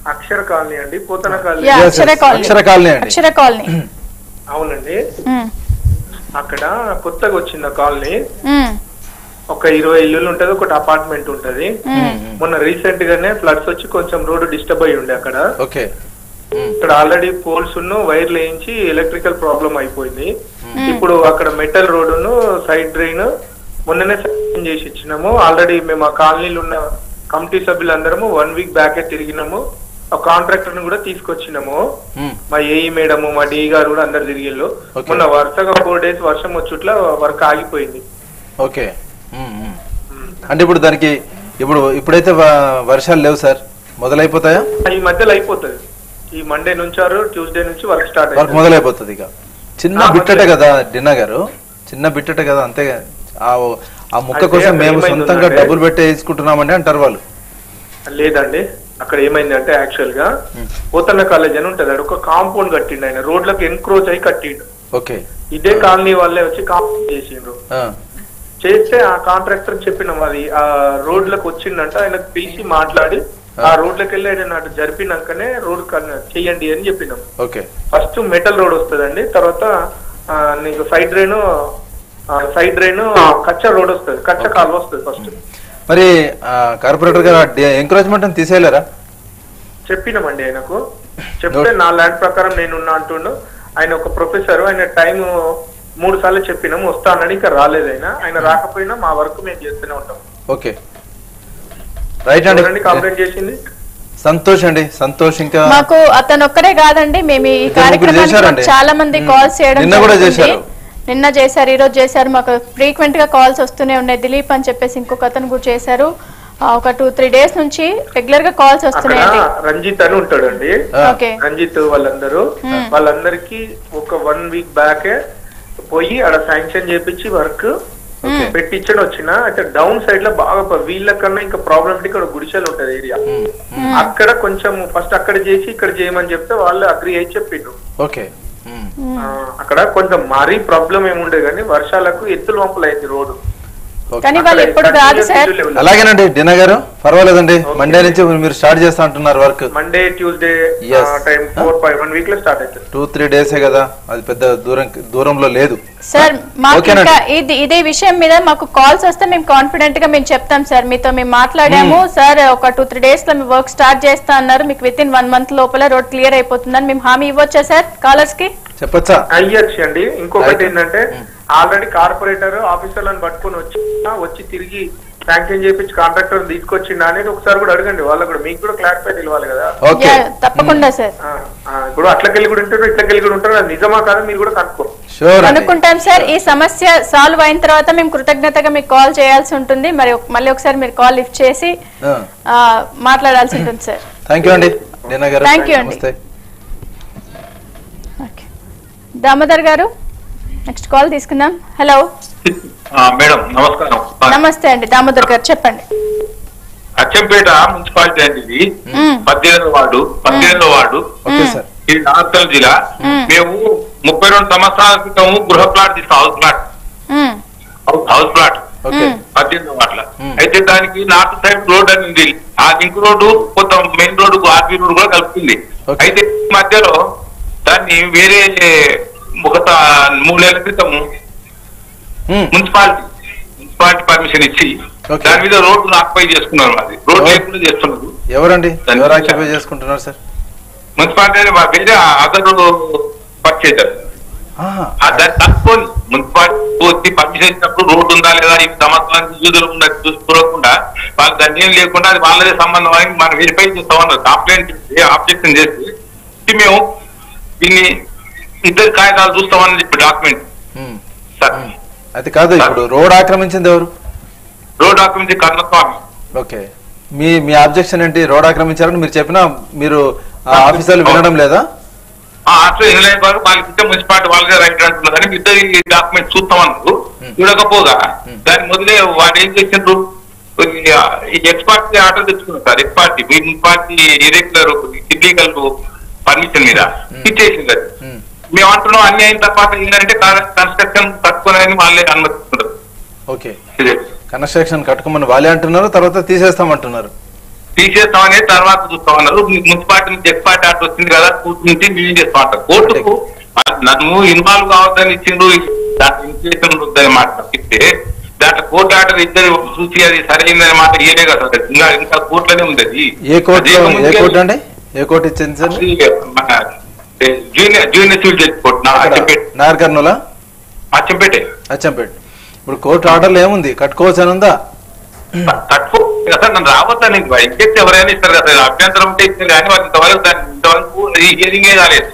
అక్షర కాలనీ అండి Pothana colony yeah Yes, Akshara yes. Colony Akshara colony అండి. అక్షర కాలనీ అవునండి ఉమ్, అక్కడ కొత్తగా వచ్చిన కాలనీ ఉమ్, ఒక ఇరవై ఇల్లులు ఉంటది ఒకటి అపార్ట్మెంట్ ఉంటది మొన్న రీసెంట్ గానే ఫ్లడ్స్ వచ్చి కొంచెం రోడ్డు డిస్టర్బ్ అయి ఉండే అక్కడ ఓకే ఇక్కడ ఆల్రెడీ పోల్స్ ను వైర్లు వేయించి ఎలక్ట్రికల్ ప్రాబ్లం అయిపోయింది ఇప్పుడు అక్కడ మెటల్ రోడ్డును సైడ్ డ్రైన్ మొన్ననే శాంక్షన్ చేసి ఇచ్చినాము ఆల్రెడీ మేము ఆ కాలనీలో ఉన్న కమిటీ సభ్యులందరము వన్ వీక్ బ్యాకే తిరిగినాము ఆ కాంట్రాక్టర్ ని కూడా తీసుకొచ్చినాము మ్మ్. మా ఏఈ మేడం మా డి గారు కూడా అందరు తిరిగిళ్ళు Okay. మొన్న వరుసగా ఫోర్ డేస్ వర్షం వచ్చుట్ల వర్క్ ఆగిపోయింది ఓకే మ్మ్, మ్మ్. అంటే ఇప్పుడు దానికి ఇప్పుడు ఇప్పుడైతే వ- వర్షాలు లేవు సార్ మొదలైపోతాయా ఈ మధ్యలో అయిపోతుంది ఈ మండే నుంచారు ట్యూస్డే నుంచి వర్క్ స్టార్ట్ వర్క్ అవుతుంది మొదలైపోతుంది ఇక చిన్న ఆ, బిట్టట మొదలై- కదా డిన్నా గారు చిన్న బిట్టట కదా అంతే ఆ ఆ ముక్క అయితే కోసం అక్కడ మేము ఏమైంది సొంతంగా ఉందంటే- డబ్బులు పెట్టి వేసుకుంటున్నామండి అంటారు వాళ్ళు లేదండి అక్కడ ఏమైంది అంటే యాక్చువల్ గా పోతన్న కాలేజ్ అని ఉంటది అక్కడ ఒక కాంపౌండ్ కట్టిండు ఆయన రోడ్లకు ఎన్క్రోచ్ అయి కట్టిండు ఓకే ఇదే కాలనీ వాళ్ళే వచ్చి కాంపౌండ్ చేసిండ్రు ఆ, చేస్తే ఆ కాంట్రాక్టర్ చెప్పినాం అది ఆ రోడ్లకు వచ్చిందంట ఆయనకు పిలిచి మాట్లాడి ఆ రోడ్లకు వెళ్ళి ఆయన అటు జరిపినాకనే రోడ్ చెయ్యండి అని చెప్పినాం ఓకే ఫస్ట్ మెటల్ రోడ్ వస్తుందండి తర్వాత ఆ, నీకు సైడ్ డ్రైన్ సైడ్ డ్రైన్ కచ్చా రోడ్ వస్తుంది కచ్చా కాలువ వస్తుంది ఫస్ట్ మరి ఆ, కార్పొరేటర్ గారు ఎంకరేజ్మెంట్ అని తీసేయలేరా చెప్పినామండి ఆయనకు చెప్తే నా ల్యాండ్ ప్రకారం నేనున్నా అంటుండు ఆయన ఒక ప్రొఫెసర్ ఆయన టైం మూడు సార్లు చెప్పినాము వస్తా అన్నాడు ఇంకా రాలేదు ఆయన ఆయన రాకపోయినా మా వర్క్ మేము చేస్తూనే ఉంటాం ఓకే రైట్ ఎవరండి అండి కంప్లైంట్ చేసింది సంతోష్ అండి సంతోష్ ఇంకా మాకు అతను ఒక్కరే కాదండి మేము ఈ ఇద్దరు ముగ్గురు కార్యక్రమానికి చేశారండి. చాలా మంది మ్మ్. కాల్స్ చేయడం నిన్న కూడా జరుగుతుంది. చేశారు. నిన్న చేశారు ఈ రోజు చేశారు మాకు ఫ్రీక్వెంట్ గా కాల్స్ వస్తూనే ఉన్నాయి దిలీప్ అని చెప్పేసి ఇంకొక అతను కూడా చేశారు ఆ, ఒక టూ త్రీ డేస్ నుంచి రెగ్యులర్ గా కాల్స్ అక్కడ వస్తున్నాయండి రంజిత్ అని ఉంటాడండి ఓకే రంజిత్ వాళ్ళందరూ వాళ్ళందరికీ ఒక వన్ వీక్ బ్యాక్ పోయి ఆడ శాంక్షన్ చేపించి వర్క్ పెట్టించడం వచ్చిన అయితే డౌన్ సైడ్ లో బాగా ప- వీళ్ళ కన్నా ఇంకా ప్రాబ్లమ్ ఇక్కడ గుడిసెలు ఉంటది ఏరియా అక్కడ కొంచెం ఫస్ట్ అక్కడ చేసి ఇక్కడ చేయమని చెప్తే వాళ్ళు అగ్రి అయి చెప్పిండ్రు ఓకే మ్మ్. ఆ, అక్కడ కొంచెం మరీ ప్రాబ్లం ఏముండే కానీ వర్షాలకు ఎత్తులు వంపులు అయింది రోడ్డు ఓకే. కానీ వాళ్ళు ఎప్పుడు రాదు సార్ అలాగేనండి డిన్నా గారు పర్వాలేదండి మండే నుంచి మీరు స్టార్ట్ చేస్తా అంటున్నారు work Monday Tuesday Yes. Time four five one week లో స్టార్ట్ అవుతుంది టూ త్రీ డేసే కదా అది పెద్ద దూరం దూరంలో లేదు సార్ మాకు ఓకేనండి. ఇంకా ఇది ఇదే విషయం మీద మాకు కాల్స్ వస్తే మేము కాన్ఫిడెంట్ గా మేము చెప్తాం సార్ మీతో మేము మాట్లాడాము సార్ ఒక టూ త్రీ డేస్ లో మీ వర్క్ స్టార్ట్ చేస్తా అన్నారు మీకు విత్ ఇన్ వన్ మంత్ లోపల రోడ్ క్లియర్ అయిపోతుందని మేము హామీ ఇవ్వచ్చా సార్ కాలర్స్ కి చెప్పచ్చా అయ్యొచ్చు అండి ఇంకొకటి Right. ఏంటంటే ఆల్రెడీ కార్పొరేటర్ ఆఫీసర్లను పట్టుకొని వచ్చి వచ్చి తిరిగి శాంక్షన్ చేపించి కాంట్రాక్టర్ తీసుకొచ్చిండా అనేది ఒకసారి కూడా అడగండి వాళ్ళకు కూడా మీకు కూడా క్లారిఫై తెలియాలి కదా ఓకే యా, తప్పకుండా సార్ ఆ, ఆ, ఇప్పుడు అట్లకెళ్ళి కూడా ఉంటారు ఇట్లకెళ్ళి కూడా ఉంటారు అది నిజమా కాదా మీరు కూడా కనుక్కో షూర్ అండి అనుకుంటాం సార్ ఈ సమస్య సాల్వ్ అయిన తర్వాత మేము కృతజ్ఞతగా మీకు కాల్ చేయాల్సి ఉంటుంది మరి ఒక- మళ్ళీ ఒకసారి మీరు కాల్ లిఫ్ట్ చేసి ఆ, మాట్లాడాల్సి ఉంటుంది సార్ థ్యాంక్ యూ అండి డిన్నా గారు Thank you అండి. నమస్తే okay Damodar garu next call తీసుకుందాం హలో మేడం నమస్కారం నమస్తే అండి దామోదర్ గారు చెప్పండి అచ్చంపేట మున్సిపాలిటీ అండి ఇది మ్మ్. పద్దెనిమిది వార్డు పద్దెనిమిదో వార్డు ఓకే సార్ ఇది నాగర్కల్ జిల్లా మేము ముప్పై రెండు సంవత్సరాల క్రితం గృహ ప్లాట్ తీస్తాం హౌస్ ప్లాట్ మ్మ్. హౌస్- హౌస్ ప్లాట్ ఓకే పద్దెనిమిది వాట్ల మ్మ్. అయితే దానికి నార్త్ సైడ్ రోడ్ అని ఉంది ఆ లింక్ రోడ్డు కొంత మెయిన్ రోడ్డు ఆర్బీ రోడ్ కూడా కలుపుతుంది Okay. అయితే ఈ మధ్యలో దాన్ని వేరే ఒక త- మూడేళ్ల క్రితం మ్మ్. మున్సిపాలిటీ మున్సిపాలిటీ పర్మిషన్ ఇచ్చి Okay. దాని మీద రోడ్డు ఆక్యుపై చేసుకున్నారు అది రోడ్ Oh. లేకుండా చేస్తున్నారు ఎవరండి దాన్ని ఎవరు చూసా. ఆక్యుపై చేసుకుంటున్నారు సార్ మున్సిపాలిటీ అని వేరే అదరు పర్చేజర్ ఆహా. దాన్ని తక్కువ మున్సిపాలిటీ వచ్చి పర్మిషన్ ఇచ్చినప్పుడు రోడ్డు ఉందా లేదా ఈ సంవత్సరానికి యూజులు ఉందా చూసి చూడకుండా వాళ్ళు దాన్ని ఏం లేకుండా అది వాళ్ళదే సంబంధం అని మనం వెరిఫై చేస్తామన్నారు కంప్లైంట్ ఆబ్జెక్షన్ చేసి ఇది మేము దీన్ని ఇద్దరు కాగితాలు చూస్తామని చెప్పి డాక్యుమెంట్ మ్మ్. సార్ అది కాదు ఇప్పుడు రోడ్ ఆక్రమించింది ఎవరు రోడ్ డాక్యుమెంట్ కన్నస్వామి ఓకే మీ మీ అబ్జెక్షన్ ఏంటి రోడ్ ఆక్రమించారని మీరు చెప్పినా మీరు ఆ ఆఫీసర్లు వినడం లేదా అట్లా ఇన్లైన్ వారు వాళ్ళకి ఇచ్చే మున్సిపాలిటీ వాళ్ళదే రైట్ అంటున్నారు కానీ ఇద్దరు ఈ డాక్యుమెంట్ చూస్తామన్నారు చూడకపోగా దాని మొదలే వాడు ఏం చేసిండ్రు ఈ ఎక్స్పార్టీ ఆర్డర్ తెచ్చుకున్నారు సార్ ఎక్స్పార్టీ మీ మున్సిపాలిటీ ఇరెగ్యులర్ ఇల్లీగల్ పర్మిషన్ మీద ఇచ్చేసింది అది మ్మ్. మేము అంటున్నాం అన్ని అయిన తర్వాత ఏంటంటే కన్స్ట్రక్షన్ తక్కువని వాళ్ళే అనుమతిస్తున్నారు ఓకే ఇదే. కన్స్ట్రక్షన్ కట్టుకోమని వాళ్ళే అంటున్నారు తర్వాత తీసేస్తామంటున్నారు తీసేస్తామని తర్వాత చూస్తామన్నారు మున్సిపాలిటీ నుంచి ఎక్స్పార్ట్ ఆర్డర్ వచ్చింది కదా కోర్టు నుంచి మేము చేస్తాం అంటారు కోర్టుకు నన్ను ఇన్వాల్వ్ కావద్దని ఇచ్చిండ్రు దాంట్లో ఇన్స్టిట్యూషన్ వద్దని మాట తప్పిస్తే దాంట్లో కోర్టు ఆర్డర్ ఇద్దరు చూసి అది సరైందని మాట ఏదే కదా సార్. ఇంకా ఇంకా కోర్టులోనే ఉంది అది ఏ కోర్టులో అదే ఏ ముందుకెళ్ళి- కోర్టు అండి ఏ కోర్టు ఇచ్చింది సార్ అది మన junior junior civil judge court నా అచ్చంపేట నాగర్ కర్నూలా అచ్చంపేటే అచ్చంపేట ఇప్పుడు కోర్టు ఆర్డర్లో ఏముంది కట్టుకోవచ్చు అని ఉందా తక్కువ అసలు నన్ను రావద్దని ఇంకెక్ట్ ఎవరైనా ఇస్తారు కదా సార్. అభ్యంతరం ఉంటే ఇస్తారు కానీ వాళ్ళు ఇంతవరకు దాన్ని ఇంతవరకు హియరింగే కాలేదు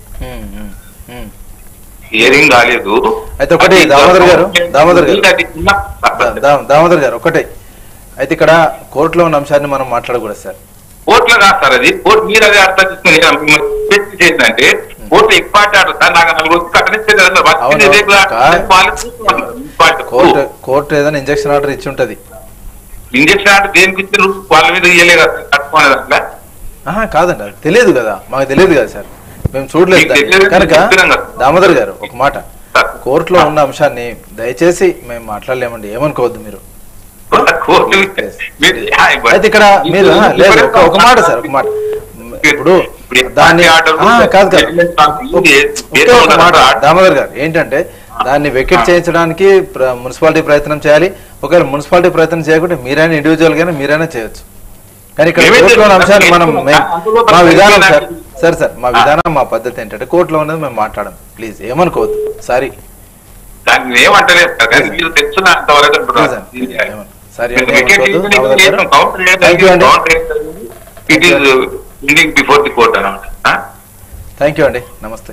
హియరింగ్ కాలేదు అయితే ఒకటి దామోదర్ గారు దామోదర్ గారు దా- దా- దామోదర్ గారు ఒకటే అయితే ఇక్కడ కోర్టులో ఉన్న అంశాన్ని మనం మాట్లాడకూడదు సార్ కోర్టులో కాదు సార్ అది కోర్టు మీరు అదే అర్థం చేసుకుని పెట్టి చేసిందంటే కోర్టు ఎక్కువ ఆడారు సార్ నాకు నలుగురు కట్టనిస్తే కదా సార్ అవును. వచ్చింది రేపు కా- వాళ్ళు చూస్తున్నారు. మున్సిపాలిటీ. కోర్టు కోర్టు ఏదైనా ఇంజక్షన్ ఆర్డర్ ఇచ్చి ఉంటది ఇంజక్షన్ అంటే దేనికి ఇచ్చారు వాళ్ళ మీద ఇయ్యలే కదా సార్, కట్టుకోలేదు అట్లా ఆహా కాదండి అది తెలియదు కదా మాకు తెలియదు కదా సార్ మేము చూడలేదు మీకు దాన్ని. తెలియదు, కనుక చెప్తున్నాం కదా. దామోదర్ గారు ఒక మాట కోర్టులో ఉన్న అంశాన్ని దయచేసి మేము మాట్లాడలేమండి ఏమనుకోవద్దు మీరు కోర్టు మీరు- ఆ, ఇవ్వండి. అయితే ఇక్కడ మీరు ఆ, లేదు ఒక ఒక మాట సార్ ఒక మాట ఇప్పుడు దాన్ని ఆ, కాదు కాదు ఒకే ఒక మాట దామోదర్ గారు ఏంటంటే దాన్ని వెకెట్ చేయించడానికి ప్ర- మున్సిపాలిటీ ప్రయత్నం చేయాలి ఒకవేళ మున్సిపాలిటీ ప్రయత్నం చేయకుంటే మీరైనా ఇండివిజువల్ గానే మీరైనా చేయొచ్చు కానీ ఇక్కడ మేమే కోర్టులో ఉన్న చేస్తాం. అంశాన్ని మనం మే- అందులో మా మనం విధానం ఏదైనా- సార్ సార్ సార్ మా విధానం మా పద్ధతి ఏంటంటే కోర్టులో ఉన్నది మేము మాట్లాడం ప్లీజ్ ఏమనుకోవద్దు సారీ దాన్ని ఏమంటలేదు సార్ కానీ మీరు తెచ్చిన అంతవరకు అంటున్నారు. సారీ మీరు wicket ఏమనుకోవద్దు తీసిన దామోదర్ గారు ఏం counter చేయలేదు. థ్యాంక్ యూ అండి Counter ఏం లేదు. It is ending before the court అన్నమాట ఆ? థ్యాంక్ యూ అండి నమస్తే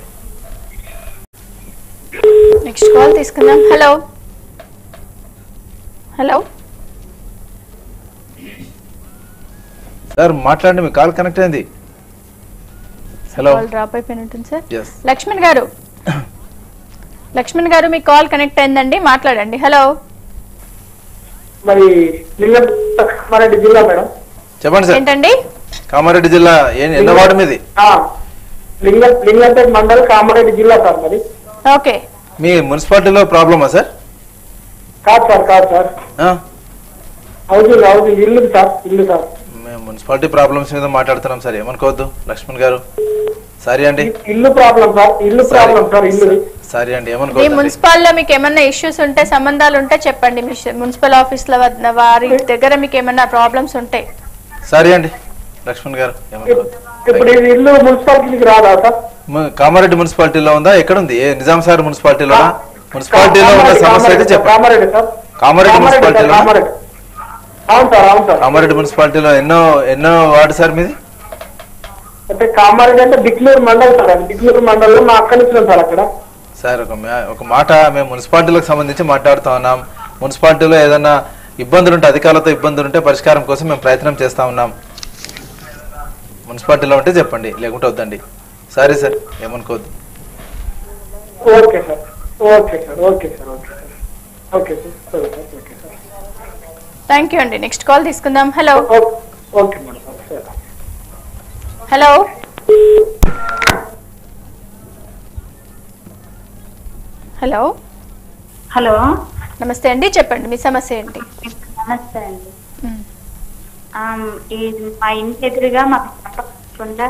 నెక్స్ట్ కాల్ తీసుకుందాం హలో హలో సార్ మాట్లాడండి మీ కాల్ కనెక్ట్ అయింది హలో కాల్ డ్రాప్ అయిపోయినట్టుంది సార్ ఎస్ లక్ష్మణ్ గారు లక్ష్మణ్ గారు మీ కాల్ కనెక్ట్ అయిందండి మాట్లాడండి హలో మరి లింగం కామారెడ్డి జిల్లా మేడం చెప్పండి సార్ ఏంటండి కామారెడ్డి జిల్లా ఏ ఎన్న వార్డు మీది ఆ, లింగం లింగంపేట మండల్ కామారెడ్డి జిల్లా సార్ మరి ఓకే మీ మున్సిపాలిటీలో ప్రాబ్లమా సార్ కాదు సార్ కాదు సార్ ఆ? హౌసింగ్ హౌసింగ్ ఇల్లు సార్ ఇల్లు సార్ మేము మున్సిపాలిటీ ప్రాబ్లమ్స్ మీద మాట్లాడుతున్నాం సార్ ఏమనుకోవద్దు లక్ష్మణ్ గారు సారీ అండి ఇల్లు ప్రాబ్లం సార్ ఇల్లు ప్రాబ్లం సార్ ఇల్లు సారీ అండి మీ ఏమనుకోవద్దు మున్సిపాల్లో మీకు ఏమన్నా ఇష్యూస్ ఉంటే సంబంధాలు ఉంటే చెప్పండి మీ ష- మున్సిపల్ ఆఫీస్ల వద్ద వారి దగ్గర మీకు ఏమన్నా ప్రాబ్లమ్స్ ఉంటే సారీ అండి లక్ష్మణ్ గారు ఏమనుకోవద్దు ఇప్పుడు ఇది ఇల్లు మున్సిపాలిటీకి రాదా సార్ ము- కామారెడ్డి మున్సిపాలిటీలో ఉందా ఎక్కడుంది ఏ నిజాం సార్ మున్సిపాలిటీలో మున్సిపాలిటీలో ఉన్న సమస్య అయితే చెప్పండి కామారెడ్డి సార్ కామారెడ్డి కామారెడ్డి సార్, మున్సిపాలిటీలో కామారెడ్డి అవును సార్ అవును సార్ కామారెడ్డి మున్సిపాలిటీలో ఎన్నో ఎన్నో వార్డు సార్ మీది అంటే కామారెడ్డి అంటే బిక్లూరు మండల్ సార్ అది బిక్లూరు మండలంలో మా అక్క ఇచ్చినాం సార్ అక్కడ సార్ ఒక మా- ఒక మాట మేము మున్సిపాలిటీలకు సంబంధించి మాట్లాడుతా ఉన్నాం మున్సిపాలిటీలో ఏదైనా ఇబ్బందులు ఉంటే అధికారులతో ఇబ్బందులు ఉంటే పరిష్కారం కోసం మేము ప్రయత్నం చేస్తా ఉన్నాం మున్సిపాలిటీలో ఉంటే చెప్పండి లేకుంటే వద్దండి సారీ సార్ ఏమనుకోవద్దు okay sir okay sir okay sir okay sir okay sir సరే sir okay sir thank you అండి నెక్స్ట్ కాల్ తీసుకుందాం హలో ఓకే మేడం సరే హలో హలో హలో నమస్తే అండి చెప్పండి మీ సమస్య ఏంటి నమస్తే అండి ఆమ్, ఈ మా ఇంటి ఎదురుగా మాకు తప్పకుండా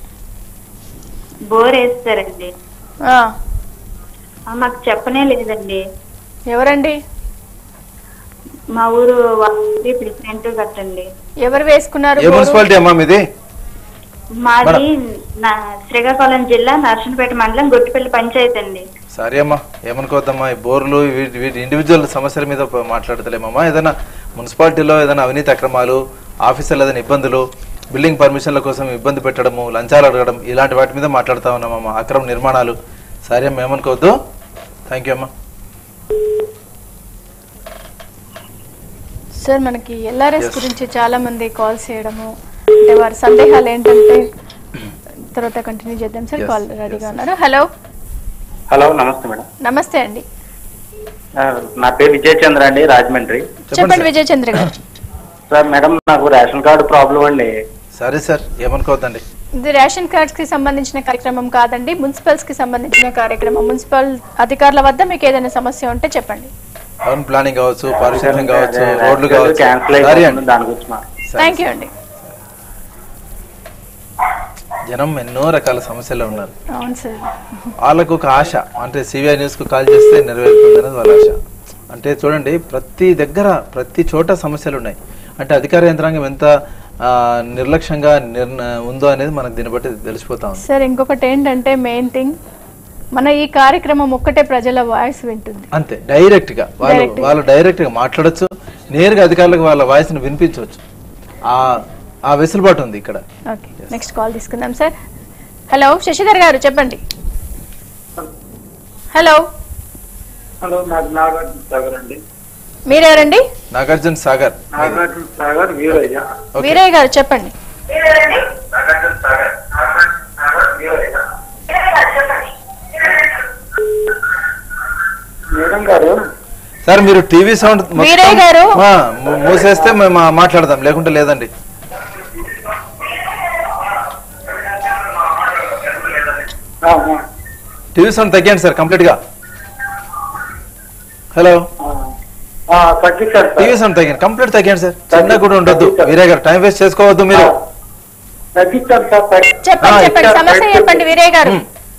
బోర్ వేస్తారండి ఆ, ఆ, మాకు చెప్పనే లేదండి ఎవరండి మా ఊరు వాళ్ళది ప్రెసిడెంట్ కట్టండి ఎవరు వేసుకున్నారు ఏ బోరు? మున్సిపాలిటీ అమ్మా మీది మాది నా శ్రీకాకుళం జిల్లా నర్సంపేట మండలం గొట్టిపల్లి పంచాయతీ అండి సారీ అమ్మా ఏమనుకోవద్దమ్మా ఈ బోర్లు వీటి వీటి ఇండివిజువల్ సమస్యల మీద ప- మాట్లాడతలేమమ్మా ఏదైనా మున్సిపాలిటీలో ఏదైనా అవినీతి అక్రమాలు ఆఫీసర్లు ఏదైనా ఇబ్బందులు బిల్డింగ్ పర్మిషన్ల కోసం ఇబ్బంది పెట్టడము లంచాలు అడగడం ఇలాంటి వాటి మీద మాట్లాడుతా ఉన్నామమ్మా అక్రమ నిర్మాణాలు సారీ అమ్మా ఏమనుకోవద్దు థ్యాంక్ యూ అమ్మా సార్ మనకి ఎల్ఆర్ఎస్ Yes. గురించి చాలా మంది కాల్స్ చేయడము అంటే వారి సందేహాలు ఏంటంటే తర్వాత కంటిన్యూ చేద్దాం సార్ Yes, కాల్ రెడీగా ఉన్నారు హలో హలో నమస్తే మేడం నమస్తే అండి ఆ, నా పేరు విజయ్ చంద్ర అండి రాజమండ్రి చెప్పండి విజయ్ చంద్ర గారు సార్ మేడం నాకు రేషన్ కార్డు ప్రాబ్లం అండి సరే సార్ ఏమనుకోవద్దండి ఇది రేషన్ కార్డ్స్ కి సంబంధించిన కార్యక్రమం కాదండి మున్సిపల్స్ కి సంబంధించిన కార్యక్రమం మున్సిపల్ అధికారుల వద్ద మీకు ఏదైనా సమస్య ఉంటే చెప్పండి టౌన్ ప్లానింగ్ కావచ్చు పారిశుద్ధ్యం కావచ్చు అదే, రోడ్లు క్యాన్సిల్ కావచ్చు సారీ అయిపోతుంది అండి దాని గురించి మా థ్యాంక్ యూ అండి జనం ఎన్నో రకాల సమస్యలు ఉన్నారు అవును సార్ వాళ్ళకు ఒక ఆశ అంటే సివిఐ న్యూస్ కు కాల్ చేస్తే నెరవేరుతుంది అనేది వాళ్ళ ఆశ అంటే చూడండి ప్రతి దగ్గర ప్రతి చోట సమస్యలు ఉన్నాయి అంటే అధికార యంత్రాంగం ఎంత ఆ, నిర్లక్ష్యంగా నిర్ణ ఉందో అనేది మనకు దీన్ని బట్టి తెలిసిపోతా ఉంది సార్ ఇంకొకటి ఏంటంటే మెయిన్ థింగ్ మన ఈ కార్యక్రమం ఒక్కటే ప్రజల వాయిస్ వింటుంది అంతే డైరెక్ట్ గా వాళ్ళు Direct గా. వాళ్ళు డైరెక్ట్ గా మాట్లాడొచ్చు నేరుగా అధికారులకు వాళ్ళ వాయిస్ ని వినిపించవచ్చు ఆ ఆ వెసులుబాటు ఉంది ఇక్కడ ఓకే నెక్స్ట్ కాల్ తీసుకుందాం సార్ హలో శశిధర్ గారు చెప్పండి హలో హలో నాకు నాగార్జున సాగర్ అండి మీరెవరండి నాగార్జున సాగర్ నాగార్జున సాగర్ వీరయ్య వీరయ్య గారు చెప్పండి మేడం గారు సార్ మీరు టీవీ సౌండ్ మొత్తం- వీరయ్య గారు. ఆ, మూ- మూసేస్తే మేము ఆ మాట్లాడదాం లేకుంటే లేదండి టీవీ సౌండ్ తగ్గాయండి సార్ కంప్లీట్ గా హలో తగ్గించారు టీవీ సౌండ్ తగ్గాను కంప్లీట్ తగ్గాను సార్ చిన్న కూడా ఉండొద్దు వీరయ్య గారు టైం వేస్ట్ చేసుకోవద్దు మీరు తగ్గించారు సార్ తగ్గి- చెప్పండి ఆ, చెప్పండి ఇచ్చారు. సమస్య చెప్పండి వీరయ్య గారు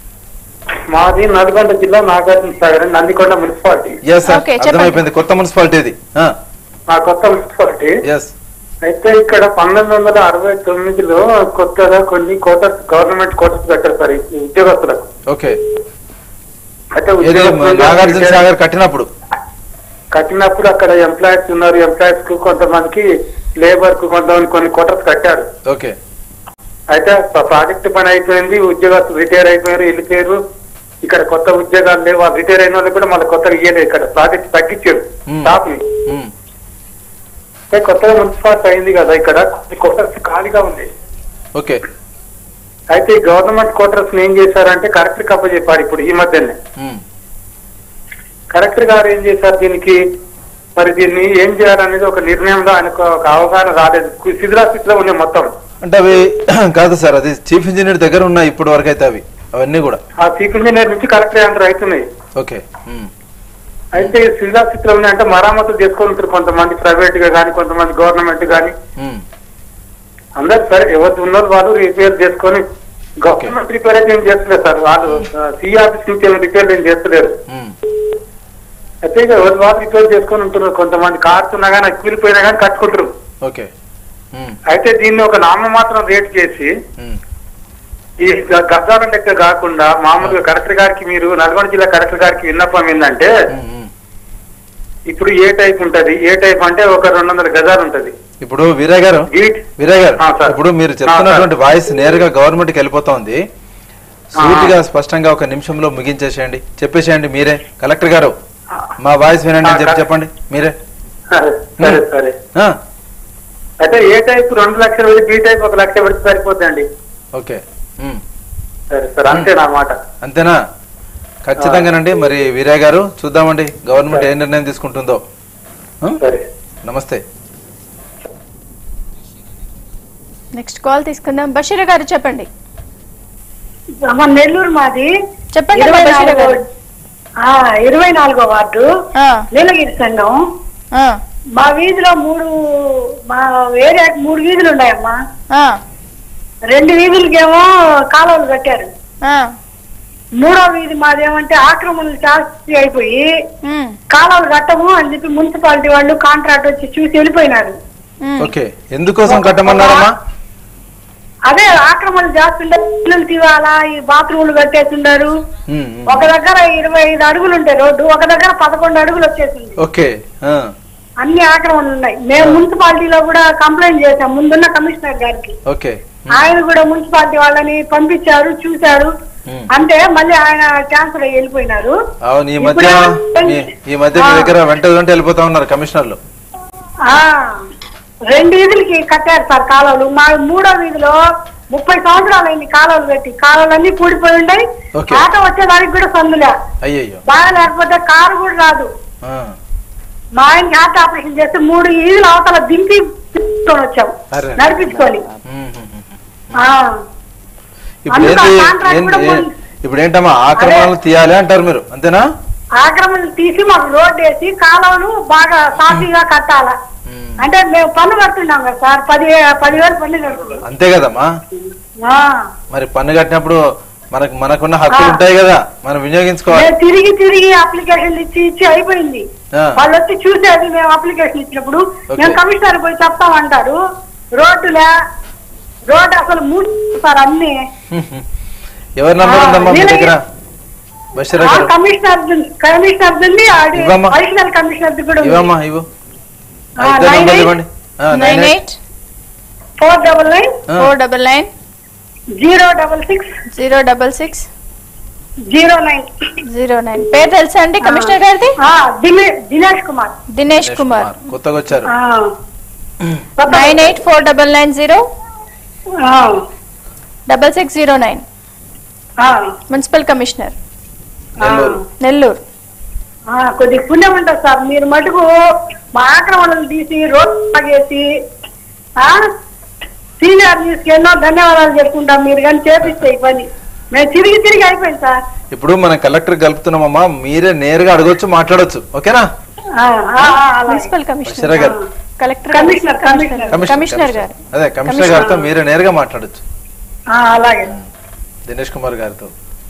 మాది నల్గొండ జిల్లా నాగార్జున సాగర్ అండి Nandikonda municipality yes sir Okay, చెప్పండి. అర్థమైపోయింది కొత్త మున్సిపాలిటీ ఇది మా కొత్త మున్సిపాలిటీ ఎస్ అయితే ఇక్కడ పంతొమ్మిది వందల అరవై తొమ్మిదిలో కొత్తగా కొన్ని కోటర్స్ గవర్నమెంట్ కోటర్స్ పెట్టారు సార్ ఈ ఉద్యోగస్తులకు ఓకే అయితే ఏది ఉద్యోగస్తులు నాగార్జున సాగర్ కట్టినప్పుడు కట్టినప్పుడు అక్కడ ఎంప్లాయీస్ ఉన్నారు ఎంప్లాయీస్ కు కొంతమందికి లేబర్ కు కొంతమంది కొన్ని కోటర్స్ కట్టారు ఓకే అయితే ప- ప్రాజెక్ట్ పని అయిపోయింది ఉద్యోగస్తులు రిటైర్ అయిపోయారు వెళ్ళిపోయారు ఇక్కడ కొత్త ఉద్యోగాలు లేవు వాళ్ళు రిటైర్ అయిన వాళ్ళు కూడా మళ్ళీ కొత్తగా ఇయ్యలేదు ఇక్కడ ప్రాజెక్ట్ తగ్గించారు Hmm. స్టాఫ్ ని ఉమ్, అయితే కొత్తగా మున్సిపాలిటీ అయింది కదా ఇక్కడ కొన్ని కోటర్స్ ఖాళీగా ఉంది ఓకే అయితే ఈ గవర్నమెంట్ క్వార్టర్స్ ఏం చేశారంటే కలెక్టర్ కప్ప చెప్పారు ఇప్పుడు ఈ మధ్యనే ఉమ్, కలెక్టర్ గారు ఏం చేశారు దీనికి మరి దీన్ని ఏం చేయాలనేది ఒక నిర్ణయంలో ఆయనకు ఒక అవగాహన రాలేదు కు- శిథిలాస్థితిలో ఉన్నాయి మొత్తం అంటే అవి కాదు సార్ అది చీఫ్ ఇంజనీర్ దగ్గర ఉన్నాయి ఇప్పటి వరకు అయితే అవి అవన్నీ కూడా ఆ చీఫ్ ఇంజనీర్ నుంచి కలెక్టర్ అంటారు అవుతున్నాయి ఓకే ఉమ్, అయితే శిథిలాస్థితిలో ఉన్నాయంటే మరామతులు చేసుకుంటారు కొంతమంది ప్రైవేట్ గా కానీ కొంతమంది గవర్నమెంట్ కానీ ఉమ్, అందరు సరే ఎవరు ఉన్నారు వాళ్ళు రిపేర్ చేసుకొని గవర్నమెంట్ రిపేర్ అయితే ఏం చేస్తలేదు సార్ వాళ్ళు సి ఆఫీస్ నుంచి ఏం రిపేర్ ఏం చేస్తలేరు ఉమ్, అయితే ఇక ఎవరు వాళ్ళు రిపేర్ చేసుకొని ఉంటున్నారు కొంతమంది కార్స్ ఉన్నా కానీ కూలిపోయినా కానీ కట్టుకుంటారు ఓకే ఉమ్, అయితే దీన్ని ఒక నామమాత్రం రేట్ చేసి ఉమ్, ఈ గ- గజాల లెక్క కాకుండా మామూలుగా కలెక్టర్ గారికి మీరు నల్గొండ జిల్లా కలెక్టర్ గారికి విన్నపం ఏంటంటే ఇప్పుడు ఏ టైప్ ఉంటది ఏ టైప్ అంటే ఒక రెండు వందల గజాలు ఉంటది ఇప్పుడు వీరయ్య గారు గీట్ వీరయ్య గారు ఆ, సార్. ఇప్పుడు మీరు చెప్తున్నటువంటి వాయిస్ నేరుగా గవర్నమెంట్ కి వెళ్ళిపోతోంది సూటిగా స్పష్టంగా ఒక నిమిషంలో ముగించేసేయండి చెప్పేసేయండి మీరే కలెక్టర్ గారు మా వాయిస్ వినండి అని చెప్పి చెప్పండి మీరే సరే సరే సరే ఆ, అయితే ఏ టైప్ రెండు లక్షలు పెట్టి బి టైప్ ఒక లక్ష పెడితే సరిపోతుందండి ఓకే ఉమ్, సరే సరే అంతే నా మాట అంతేనా ఖచ్చితంగానండి మరి వీరయ్య గారు చూద్దామండి గవర్నమెంట్ ఏ నిర్ణయం తీసుకుంటుందో ఆ? నమస్తే నెక్స్ట్ కాల్ తీసుకుందాం బషీర్ గారు చెప్పండి అమ్మ నెల్లూరు మాది చెప్పండి ఇరవై బషీర్ నాలుగో గారు. ఆ, ఇరవై నాలుగో వార్డు నీలగిరి సంఘం మా వీధిలో మూడు మా ఏరియాకి మూడు వీధులు ఉన్నాయమ్మా రెండు వీధులకేమో కాలువలు కట్టారు మూడో వీధి మాదేమంటే ఆక్రమణలు జాస్తి అయిపోయి కాలువలు కట్టము అని చెప్పి మున్సిపాలిటీ వాళ్ళు కాంట్రాక్ట్ వచ్చి చూసి వెళ్ళిపోయినారు ఓకే ఎందుకోసం కట్టమన్నారమ్మా అదే ఆక్రమణలు జాస్తి ఉండే ఇల్లులు తీవాలా ఈ బాత్రూములు కట్టేస్తున్నారు ఉమ్, ఉమ్. ఒక దగ్గర ఇరవై ఐదు అడుగులు ఉంటాయి రోడ్డు ఒక దగ్గర పదకొండు అడుగులు వచ్చేసింది ఓకే ఆ, అన్ని ఆక్రమణలు ఉన్నాయి మేము మున్సిపాలిటీలో కూడా కంప్లైంట్ చేశాం ముందున్న కమిషనర్ గారికి ఓకే ఆయన కూడా మున్సిపాలిటీ వాళ్ళని పంపించారు చూశారు ఉమ్. అంటే మళ్ళీ ఆయన ట్రాన్స్ఫర్ అయ్యి వెళ్ళిపోయినారు అవును ఈ మధ్య ఇప్పుడు ఈ- ఈ మధ్య మీ దగ్గర వెంట వెంట వెళ్ళిపోతా ఉన్నారు కమిషనర్లు ఆ రెండు వీధులకి కట్టారు సార్ కాలువలు మా మూడో వీధిలో ముప్పై సంవత్సరాలు అయింది కాలువలు కట్టి కాలువలన్నీ కూడిపోయి ఉన్నాయి ఓకే. ఆటో వచ్చేదానికి కూడా సందులే అయ్యయ్యో బాగా లేకపోతే కారు కూడా రాదు ఆ, మా ఆయనకి హార్ట్ ఆపరేషన్ చేస్తే మూడు ఈదులు అవతల దింపి తీసుకొని వచ్చాం అరే. నడిపించుకొని ఉమ్, ఉమ్, ఉమ్. ఆ. ఇప్పుడు అందుకు ఏంటి ఆ కాంట్రాక్ట్ ఏం- కూడా ఏ- పోయింది. ఇప్పుడు ఏంటమ్మా ఆక్రమణలు తీయాలి అంటారు మీరు అంతేనా ఆక్రమణలు తీసి మాకు రోడ్డు వేసి కాలువను బాగా సాఫీగా కట్టాల అంటే మేము పన్ను కడుతున్నాం కదా సార్ పది పదివేలు పన్ను కడుతున్నాం అంతే కదమ్మా ఆ. మరి పన్ను కట్టినప్పుడు మనకు మనకున్న హక్కులు ఉంటాయి కదా మనం వినియోగించుకోవాలి మేము తిరిగి తిరిగి అప్లికేషన్ ఇచ్చి ఇచ్చి అయిపోయింది ఆ. వాళ్ళు వచ్చి చూసేది మేము అప్లికేషన్ ఇచ్చినప్పుడు ఓకే. మేము కమిషనర్ పోయి చెప్తామంటారు రోడ్డులే రోడ్డు అసలు మూడు సార్ అన్ని ఎవరి నంబర్ ఆ, ఉందమ్మా మీ వీళ్ళకి- దగ్గర బషీరా ఆ గారు కమిషనర్ కమిషనర్ ది ఇవ్వమ్మా. అడిషనల్ కమిషనర్ ది కూడా ఉంది. ఇవ్వమ్మా ఇవ్వు ఆ, ఇద్దరు nine నంబర్లు eight ఇవ్వండి nine eight four double nine four double nine zero double six zero double six zero nine zero nine పేరు తెలుసా అండి కమిషనర్ గారిది దినేష్ కుమార్ దినేష్ కుమార్ కొత్తగా వచ్చారు nine eight four double nine zero double six zero nine municipal commissioner Nellore Nellore ఆ, కొద్దిగా పుణ్యం ఉంటుంది సార్ మీరు మటుకు మా ఆక్రమణలు తీసి రోడ్ తాగేసి సీనియర్ న్యూస్కి ఎన్నో ధన్యవాదాలు చెప్పుకుంటాం మీరు కానీ చేపిస్తే ఈ పని మేము తిరిగి తిరిగి అయిపోయింది సార్ ఇప్పుడు మనం కలెక్టర్ కలుపుతున్నామమ్మా మీరే నేరుగా అడగొచ్చు మాట్లాడొచ్చు ఓకేనా ఆ, ఆ, ఆ, అలాగే. మున్సిపల్ బషీరా కమిషనర్ గారు కలెక్టర్ కమిషనర్ కమిషనర్ కమిషనర్ గారు అదే కమిషనర్ గారితో మీరే నేరుగా మాట్లాడొచ్చు ఆ, అలాగే దినేష్ కుమార్ గారితో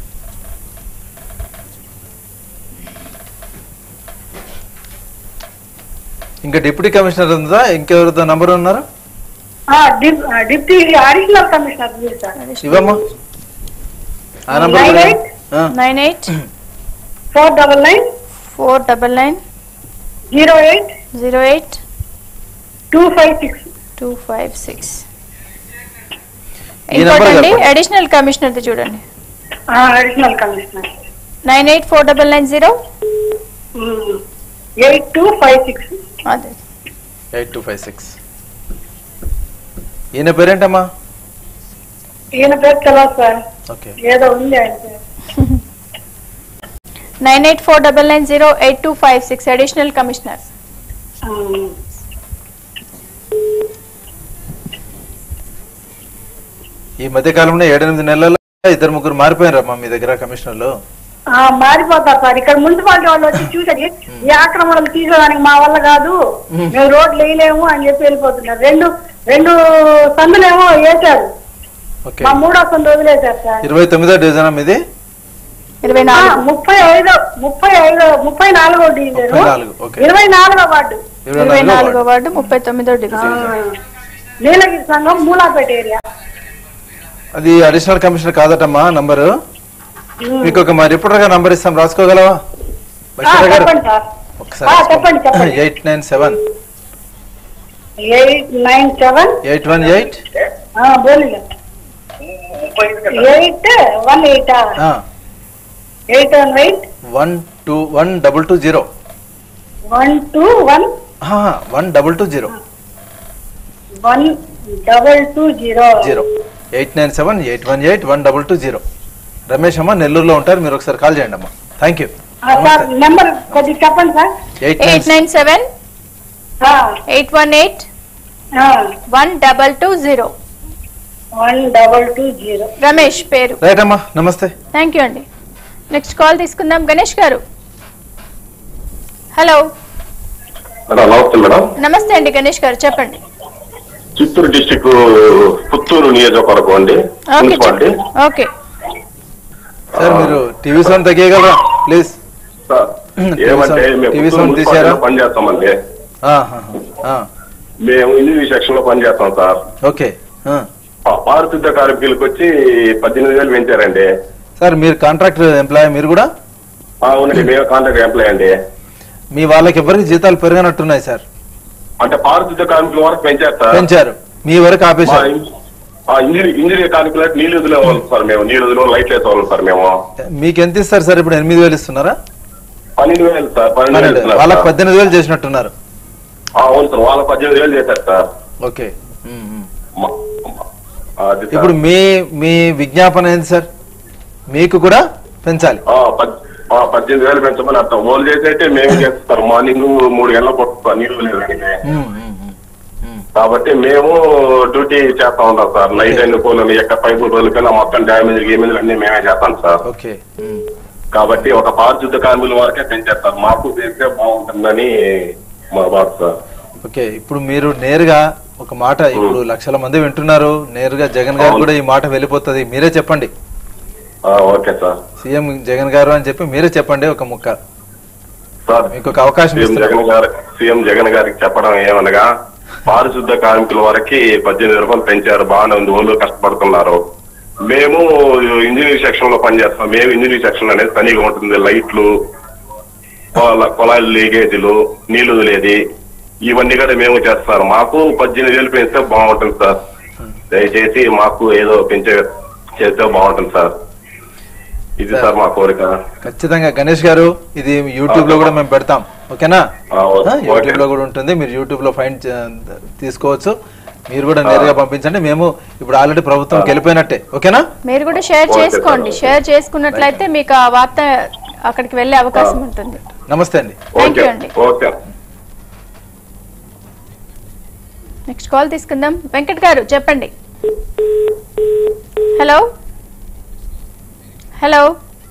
ఇంకా డిప్యూటీ కమిషనర్ ఉందా ఇంకెవరితో నంబర్ ఉన్నారు ఆ, డిప్- ఆ, డిప్యూటీ అడిషనల్ కమిషనర్ మీరు సార్ ఇవ్వమ్మా ఆ నంబర్ Nine కూడా- eight. ఆ, nine eight four double nine four double nine zero eight zero eight two five six two five six ఈ నెంబర్ ఇంకోటండి చెప్పండి. అడిషనల్ కమిషనర్ది చూడండి additional commissioner nine eight four double nine zero eight two five six అదే ఎయిట్ టూ ఫైవ్ సిక్స్ ఈయన పేరేంటమ్మా ఈయన పేరు తెలియదు సార్ ఓకే ఏదో ఉంది ఆయన పేరు nine eight four double nine zero eight two five six additional commissioner ఈ మధ్య కాలంలో ఏడెనిమిది నెలల్లో ఇద్దరు ముగ్గురు మారిపోయారమ్మా మీ దగ్గర కమిషనర్లు ఆ, మారిపోతారు సార్ ఇక్కడ మున్సిపాలిటీ వాళ్ళు వచ్చి చూసరి ఈ ఆక్రమణలు తీసేదానికి మా వల్ల కాదు మేము రోడ్లు వేయలేము అని చెప్పి వెళ్ళిపోతున్నారు రెండు రెండు సందులేమో వేశారు ఓకే మా మూడో సందు వదిలేశారు సార్ ఇరవై తొమ్మిదో డివిజన్ ఇది ఇరవై ఆ, ముప్పై ఐదో ముప్పై ఐదో ముప్పై నాలుగో డివిజన్ ముప్పై నాలుగు, ఓకే. ఇరవై నాలుగో వార్డు ఇరవై ఇరవై నాలుగో నాలుగో వార్డు ముప్పై తొమ్మిదో డివిజన్ నీలగిరి సంఘం మూలాపేట ఏరియా అది అడిషనల్ కమిషనర్ కాదటమ్మా నంబరు మీకు ఒక మా రిపోర్టర్ గారు నంబర్ ఇస్తాం రాసుకోగలవా ఆ, బషీరా గారు చెప్పండి సార్ ఆ, ఒకసారి చెప్పండి చెప్పండి eight nine seven eight nine seven eight one eight బోలిగా eight one eight eight one eight one two one double two zero one two one one double two zero one double two zero zero eight nine seven eight one eight one double two zero Ramesh అమ్మ నెల్లూరులో ఉంటారు మీరు ఒకసారి కాల్ చేయండి అమ్మా థ్యాంక్ యూ సార్ నెంబర్ కొద్దిగా చెప్పండి sir eight eight nine seven eight one eight one double two zero one double two zero Ramesh పేరు రైట్ అమ్మా నమస్తే థ్యాంక్ యూ అండి నెక్స్ట్ కాల్ తీసుకుందాం గణేష్ గారు హలో మేడం నమస్తే మేడం నమస్తే అండి గణేష్ గారు చెప్పండి చిత్తూరు డిస్టిక్ పుత్తూరు నియోజకవర్గం అండి ఓకే మున్సిపాలిటీ ఓకే సార్ మీరు టీవీ సౌండ్ తగ్గగలరా ప్లీజ్ ఏమంటే మేము టీవీ పుత్తూరు సౌండ్ తీసారా మున్సిపాలిటీలో పనిచేస్తామండి ఆహాహా. మేము ఇంజనీరింగ్ సెక్షన్ లో పనిచేస్తాం సార్ ఓకే ఆ. పా- పారిశుద్ధ కార్మికులకు వచ్చి పద్దెనిమిది వేలు పెంచారండి సార్ మీరు కాంట్రాక్ట్ ఎంప్లాయ్ మీరు కూడా ఆ, అవునండి మేము కాంట్రాక్ట్ ఎంప్లాయ్ అండి మీ వాళ్ళకి ఎవరికి జీతాలు పెరగనట్టున్నాయి సార్ అంటే పారిశుద్ధ కార్మికుల వరకు పెంచారు సార్ పెంచారు మీ వరకు ఆపేశారు ఇంజనీర్ ఇంజనీర్ కార్మికులకు నీళ్లు వదిలేవాళ్ళం సార్ మేము నీళ్లు వదిలే లైట్లు వేసేవాళ్ళం సార్ మేము మీకు ఎంత ఇస్తారు సార్ ఇప్పుడు ఎనిమిది వేలు ఇస్తున్నారా పన్నెండు వేలు సార్ పన్నెండు వేలు పన్నెండు. ఇస్తున్నారు వాళ్ళకి సార్. పద్దెనిమిది వేలు చేసినట్టున్నారు ఆ, అవును సార్ వాళ్ళ పద్దెనిమిది వేలు చేశారు సార్ ఓకే ఉమ్, ఉమ్. అది సార్. ఇప్పుడు మీ మీ విజ్ఞాపన ఏంటి సార్ మీకు కూడా పెంచాలి ఆ, పద్- ఆ, పద్దెనిమిది వేలు పెంచమని అర్థం వాళ్ళు చేసేటే మేము చేస్తారు మార్నింగ్ మూడు గంటల పట్టుకుంటాం నీళ్ళు లేదండి ఉమ్, ఉమ్, కాబట్టి మేము డ్యూటీ చేస్తా ఉంటాం సార్ నైట్ ఎన్ని పోలు ఎక్క పైపు రోజులకైనా మొత్తం డ్యామేజ్ గేమేజ్ అన్ని మేమే చేస్తాం సార్ ఓకే కాబట్టి ఒక పారిశుద్ధ కార్మికుల వరకే పెంచేస్తారు మాకు చేస్తే బాగుంటుందని మా బాధ సార్ ఓకే ఇప్పుడు మీరు నేరుగా ఒక మాట ఇప్పుడు లక్షల మంది వింటున్నారు నేరుగా జగన్ గారు కూడా ఈ మాట వెళ్ళిపోతుంది మీరే చెప్పండి ఆ, ఓకే సార్ సీఎం జగన్ గారు అని చెప్పి మీరే చెప్పండి ఒక ముక్క సార్ మీకు ఒక అవకాశం సీఎం ఇస్తున్నాను. జగన్ గారు సీఎం జగన్ గారికి చెప్పడం ఏమనగా పారిశుద్ధ కార్మికుల వరకు పద్దెనిమిది రూపాయలు పెంచారు బాగానే ఉంది వాళ్ళు కష్టపడుతున్నారు మేము ఇంజనీరింగ్ సెక్షన్ లో పనిచేస్తాం మేము ఇంజనీరింగ్ సెక్షన్ అనేది తనిగా ఉంటుంది లైట్లు కొల- కుళాయిలు లీకేజీలు నీళ్లు వదిలేది ఇవన్నీ కూడా మేము చేస్తారు మాకు పద్దెనిమిది వేలు పెంచితే బాగుంటుంది సార్ దయచేసి మాకు ఏదో పెంచే చేస్తే బాగుంటుంది సార్ ఇది సార్ మా కోరిక ఖచ్చితంగా గణేష్ గారు ఇది యూట్యూబ్ లో కూడా మేము పెడతాం ఓకేనా ఆ, ఓకే. ఆ, యూట్యూబ్ లో కూడా ఉంటుంది మీరు యూట్యూబ్ లో ఫైండ్ చే- తీసుకోవచ్చు మీరు కూడా నేరుగా పంపించండి మేము ఇప్పుడు ఆల్రెడీ ప్రభుత్వం వెళ్ళిపోయినట్టే ఓకేనా మీరు కూడా షేర్ ఓకే, చేసుకోండి సార్. షేర్ చేసుకున్నట్లయితే మీకు ఆ వార్త అక్కడికి వెళ్ళే అవకాశం ఉంటుంది నమస్తే అండి థ్యాంక్ యూ అండి ఓకే నెక్స్ట్ కాల్ తీసుకుందాం వెంకట్ గారు చెప్పండి హలో హలో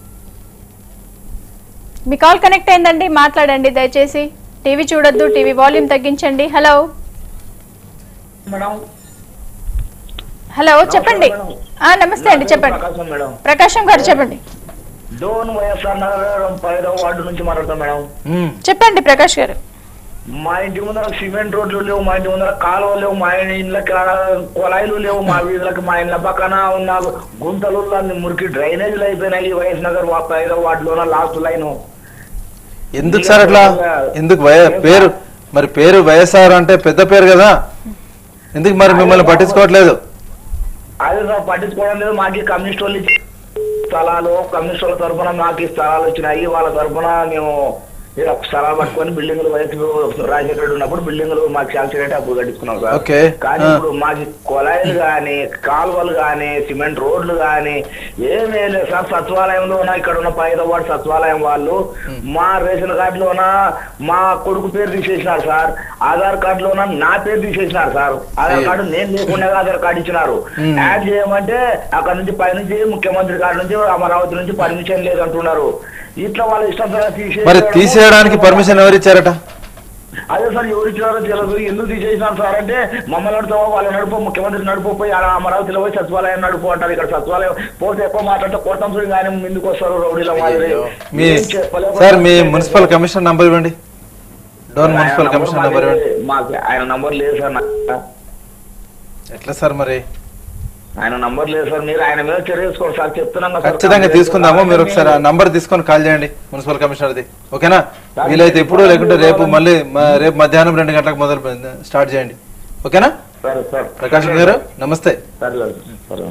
మీ కాల్ కనెక్ట్ అయిందండి మాట్లాడండి దయచేసి టీవీ చూడొద్దు టీవీ వాల్యూమ్ తగ్గించండి హలో మేడం హలో చెప్పండి ఆ, నమస్తే అండి చెప్పండి ప్రకాశం మేడం ప్రకాశం గారు చెప్పండి డోన్ వైఎస్ఆర్ నగర్ పైదవ వార్డు నుంచి మాట్లాడతాం మేడం చెప్పండి ప్రకాష్ గారు మా ఇంటి ముందర సిమెంట్ రోడ్లు లేవు మా ఇంటి ముందర కాలువలు లేవు మా ఇండ్లకి ఆడ కుళాయిలు లేవు మా వీధులకి మా ఇండ్ల పక్కన ఉన్న గుంతలు అన్ని మురికి డ్రైనేజీలు అయిపోయినాయి వైఎస్ నగర్ వా- పైదవ వార్డులోన లాస్ట్ లైన్ ఎందుకు సార్ అట్లా ఎందుకు వయ పేరు మరి పేరు వైఎస్ఆర్ అంటే పెద్ద పేరు కదా ఎందుకు మరి మిమ్మల్ని పట్టించుకోవట్లేదు అదే సార్ పట్టించుకోవడం లేదు మాకు కమ్యూనిస్ట్ వాళ్ళు ఇచ్చిన స్థలాలు కమ్యూనిస్ట్ వాళ్ళ తరఫున మాకు ఈ స్థలాలు వచ్చినాయి వాళ్ళ తరఫున మేము ఈడ స్థలాలు పట్టుకొని బిల్డింగ్లు వైపు రాజశేఖర్ ఉన్నప్పుడు బిల్డింగ్లు మాకు శాంక్షన్ అప్పుడు కట్టించుకున్నాం సార్ ఓకే. కానీ ఆ. ఇప్పుడు మాకు కొలాయిలు గాని కాలువలు గాని సిమెంట్ రోడ్లు గాని ఏమీ లేదు సార్ సచివాలయంలో ఉన్న ఇక్కడ ఉన్న పైదవాడు సచివాలయం వాళ్ళు మా రేషన్ కార్డులోన మా కొడుకు పేరు తీసేసినారు సార్ ఆధార్ కార్డులోన నా పేరు తీసేసినారు సార్ ఆధార్ కార్డు నేను లేకుండా ఆధార్ కార్డు ఇచ్చినారు మ్మ్. యాడ్ చేయమంటే అక్కడ నుంచి పైనుంచి ముఖ్యమంత్రి గారి నుంచి అమరావతి నుంచి పర్మిషన్ లేదంటున్నారు ఇట్లా వాళ్ళ ఇష్టం సార్ తీసేసి మరి తీసేయడానికి పర్మిషన్ ఎవరు ఇచ్చారట అదే సార్ ఎవరు ఇచ్చినారో తెలియదు ఎందుకు తీసేసినారు సార్ అంటే మమ్మల్ని నడుపు వాళ్ళ నడుపు ముఖ్యమంత్రి నడుపు పోయి ఆడ అమరావతిలో పోయి సచివాలయం నడుపు అంటారు ఇక్కడ సచివాలయం పోతే ఎక్కువ మాట్లాడితే కొడతాం చూడు కానీ ముందుకు వస్తారు రౌడీల మాదిరి మీ ఏం చెప్పలేకపోతే- సార్ మీ మున్సిపల్ కమిషనర్ నంబర్ ఇవ్వండి డోన్ ఆయన మున్సిపల్ నంబర్ కమిషనర్ నంబర్ మాది- ఇవ్వండి మాకు ఆయన నంబర్ లేదు సార్ నా- ఎట్లా సార్ మరి ఆయన నంబర్ లేదు సార్ మీరు ఆయన మీద చర్య తీసుకోండి సార్ చెప్తున్నాం కదా సార్. ఖచ్చితంగా తీసుకుందాము మీరు ఒకసారి ఆ నంబర్ తీసుకొని కాల్ చేయండి మున్సిపల్ కమిషనర్ది ఓకేనా వీలైతే ఇప్పుడు లేకుంటే రేపు మళ్ళీ మ- రేపు మధ్యాహ్నం రెండు గంటలకు మొదలు పె- స్టార్ట్ చేయండి ఓకేనా సరే సార్ ప్రకాశం గారు నమస్తే సరే సరే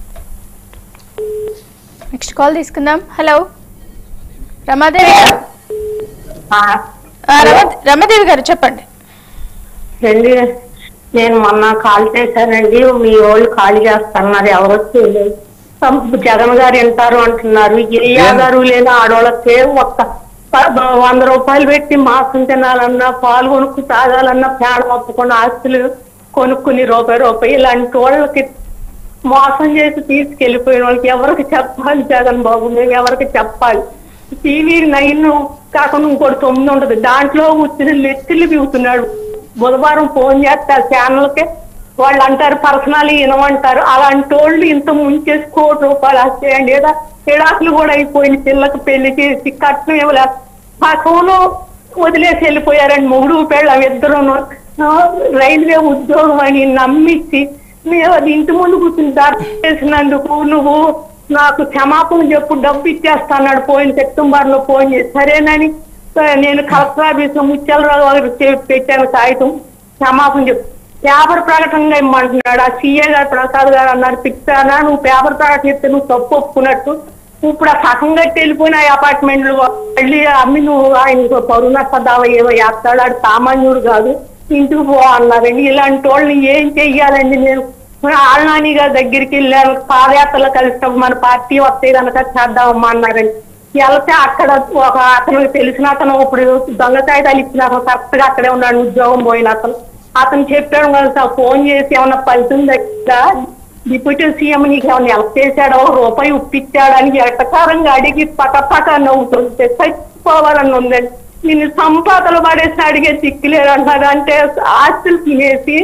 నెక్స్ట్ కాల్ తీసుకుందాం హలో రమాదేవి గారు ఆ, రమ- రమాదేవి గారు చెప్పండి రండి నేను మొన్న కాల్ చేశానండి మీ వాళ్ళు ఖాళీ చేస్తున్నారు ఎవరు చేయలేదు జగన్ గారు వింటారు అంటున్నారు ఇరియా గారు లేదా ఆడవాళ్ళకి ఒక్క ప- వంద రూపాయలు పెట్టి మాసం తినాలన్నా పాలు కొనుక్కు తాగాలన్నా పేడ ఒప్పకుండా ఆస్తులు కొనుక్కుని రూపాయి రూపాయి ఇలాంటి వాళ్ళకి మోసం చేసి తీసుకెళ్లిపోయిన వాళ్ళకి ఎవరికి చెప్పాలి జగన్ బాబు మేము ఎవరికి చెప్పాలి టీవీ నైన్ కాకుండా ఇంకోటి తొమ్మిది ఉంటది దాంట్లో వచ్చిన లెక్కలు పిగుతున్నాడు బుధవారం ఫోన్ చేస్తారు ఛానల్కి వాళ్ళు అంటారు పర్సనల్ వినమంటారు అలాంటి వాళ్ళు ఇంత ముంచేసి కోటి రూపాయలు వస్తాయండి ఏదో విడాకులు కూడా అయిపోయింది పిల్లకి పెళ్లి చేసి కట్నం ఇవ్వలేదు పక్కలో వదిలేసి వెళ్ళిపోయారండి మొగుడు పెళ్ళం ఇద్దరు రైల్వే ఉద్యోగం అని నమ్మించి మేము అది ఇంటి ముందు కూర్చుని దారి చేసినందుకు నువ్వు నాకు క్షమాపణ చెప్పు డబ్బు ఇచ్చేస్తాన్నాడు పోయిన సెప్టెంబర్ లో ఫోన్ చేసి సరేనని ఆ, నేను కలెక్టర్ ఆఫీస్ లో ముత్యాలరావు గారికి చెప్పి పెట్టాను కాగితం క్షమాపణ చెప్పు పేపర్ ప్రకటనగా ఇమ్మంటున్నాడు ఆ సీఏ గారు ప్రసాద్ గారు అన్నారు పిక్తానా నువ్వు పేపర్ ప్రకటన ఇస్తే నువ్వు తప్పు ఒప్పుకున్నట్టు ఇప్పుడు ఆ సగం కట్టి వెళ్ళిపోయిన అపార్ట్మెంట్లు మళ్ళీ అమ్మి నువ్వు ఆయన పరువు నష్టదావ ఏవో వేస్తాడు ఆడు సామాన్యుడు కాదు ఇంటికి పో అన్నారండి ఇలాంటి వాళ్ళని ఏం చెయ్యాలండి నేను మన ఆళ్ళనాని గారి దగ్గరికి వెళ్ళాను పాదయాత్రలో కలిసినప్పుడు మన పార్టీ వస్తే కనుక చేద్దామమ్మా అన్నారండి వెళ్తే అక్కడ ఒక అతను తెలిసిన అతను ఇప్పుడు దొంగ కాగితాలు ఇచ్చిన అతను కరెక్ట్ గా అక్కడే ఉన్నాడు ఉద్యోగం పోయిన అతను అతను చెప్పాడు కదా సార్ ఫోన్ చేసి ఏమన్నా ఫలితం దగ్గర డిప్యూటీ సీఎం నీకు ఏమన్నా హెల్ప్ చేశాడో రూపాయి ఉప్పిచ్చాడని ఎటకారంగా అడిగి పక్క పక్క నవ్వుతుంటే చచ్చిపోవాలని ఉందండి నిన్ను సంపాదలు పడేసి అడిగే దిక్కులేరు అంటారు అంటే ఆస్తులు తినేసి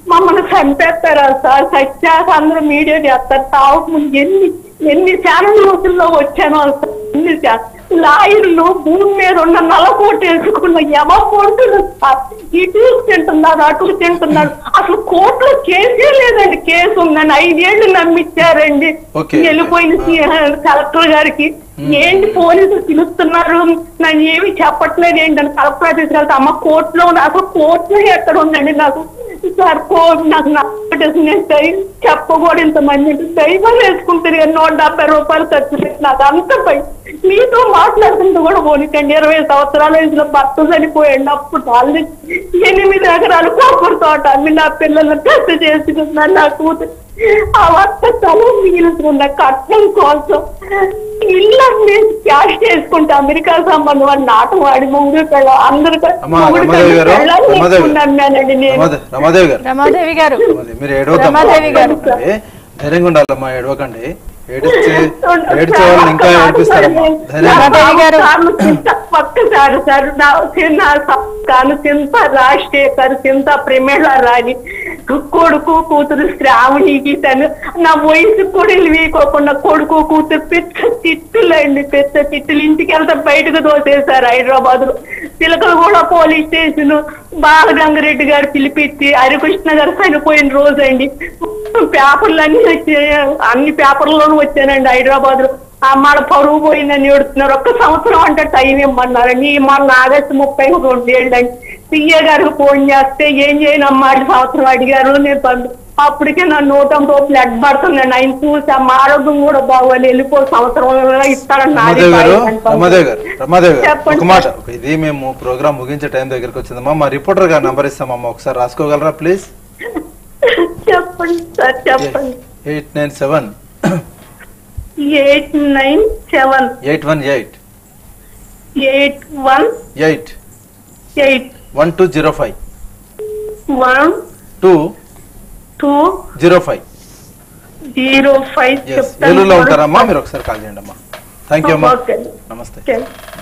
మమ్మల్ని చంపేస్తారా సార్ సత్యాక అందరూ మీడియా చేస్తారు తావు ముందు ఎన్ని ఎన్ని ఛానల్ రోజుల్లో వచ్చానో సార్ ఎన్ని ఛా- లాయర్లు భూమి మీద ఉన్న నలకోట వేసుకున్న ఎవ కొడుతున్నారు సార్ ఇటు తింటున్నారు అటు తింటున్నారు అసలు కోర్టులో కేసే లేదండి కేసు ఉందని ఐదేళ్లు నమ్మిచ్చారండి ఓకే. వెళ్ళిపోయిన సీ- కలెక్టర్ గారికి ఏంటి పోలీసులు పిలుస్తున్నారు నన్ను ఏమి చెప్పట్లేదు ఏంటని కలెక్టర్ ఆఫీస్కి వెళ్తే అమ్మ కోర్టులో ఉంది అసలు కోర్టులో ఎక్కడ ఉందండి నాకు సార్ కోర్టు నాకు నచ్చటేసి నేను దై చెప్పకూడదు ఇంతమంది దైవం వేసుకుంటారు కానీ నూట డెబ్బై రూపాయలు ఖర్చు పెట్టి నాకు అంత పై మీతో మాట్లాడుతుంటే కూడా పోనీకండి ఇరవై సంవత్సరాల వయసులో భర్త చనిపోయండి అప్పుడు వాళ్ళు ఎనిమిది ఎకరాలు కొబ్బరి తోట అమ్మి నా పిల్లలు పెద్ద చేసుకున్నాను నా కూతురు ఆ వర్త స్థలం మిగిలిన కట్నం కోసం ఇల్లు అమ్మేసి క్యాష్ చేసుకుంటే అమెరికా సంబంధం అని నాటం వాడి ముందు అందరికీ అమ్మా రమాదేవి గారు రమాదేవి గారు నమ్మానండి నేను రమాదే- రమాదేవి గారు రమాదేవి గారు రమాదేవి, మీరు ఏడవద్దాం రమాదేవి గారు. ధైర్యంగా ఉండాలమ్మా ఏడవకండి ఏడిస్తే ఏడిచే వాళ్ళని ఇంకా ఏడిపిస్తారమ్మా ధైర్యంగా ఒక్కసారి సార్ నా చిన్న కాను చింత రాజశేఖర్ చింత ప్రేమేళ రాణి కొడుకు కూతురు శ్రావణికి తను నా వయసు కూడా వీకోకుండా కొడుకు కూతురు పెద్ద తిట్టులండి పెద్ద తిట్టులు ఇంటికి వెళ్తే బయటకు దోసేశారు హైదరాబాద్ లో పిలకలు కూడా పోలీస్ స్టేషన్ బాలగంగారెడ్డి గారు పిలిపించి హరికృష్ణ గారు చనిపోయిన రోజు అండి పేపర్లు అన్ని వచ్చి అన్ని పేపర్లోనూ వచ్చానండి హైదరాబాద్ లో అమ్మాడ పరువు పోయిందని ఏడుతున్నారు ఒక్క సంవత్సరం అంటే టైం ఇమ్మన్నారండి మొన్న ఆగస్టు ముప్పై రెండు ఏళ్ళండి సీఏ గారికి ఫోన్ చేస్తే ఏం చేయను అమ్మాడి సంవత్సరం అడిగారు నేను పండు అప్పటికే నా నోటంతో బ్లడ్ పడుతుందండి ఆయన చూసి ఆ ఆరోగ్యం కూడా బాగోవాలి వెళ్ళిపో సంవత్సరం ఇస్తారని నాది రమాదేవి గారు బాధ్యత అనుకోండి. రమాదేవి గారు రమాదేవి గారు చెప్పండి ఒక మాట ఒక ఇది మేము ప్రోగ్రామ్ ముగించే టైం దగ్గరికి వచ్చిందమ్మా మా రిపోర్టర్ గారు నంబర్ ఇస్తామమ్మా ఒకసారి రాసుకోగలరా ప్లీజ్ చెప్పండి సార్ చెప్పండి eight nine seven eight nine seven eight one eight eight one eight eight one two zero five one two two zero five zero five yes ఏలూరులో ఉంటారమ్మా మీరు ఒకసారి కాల్ చేయండి అమ్మా థ్యాంక్ యూ అమ్మా ఓకే నమస్తే ఓకే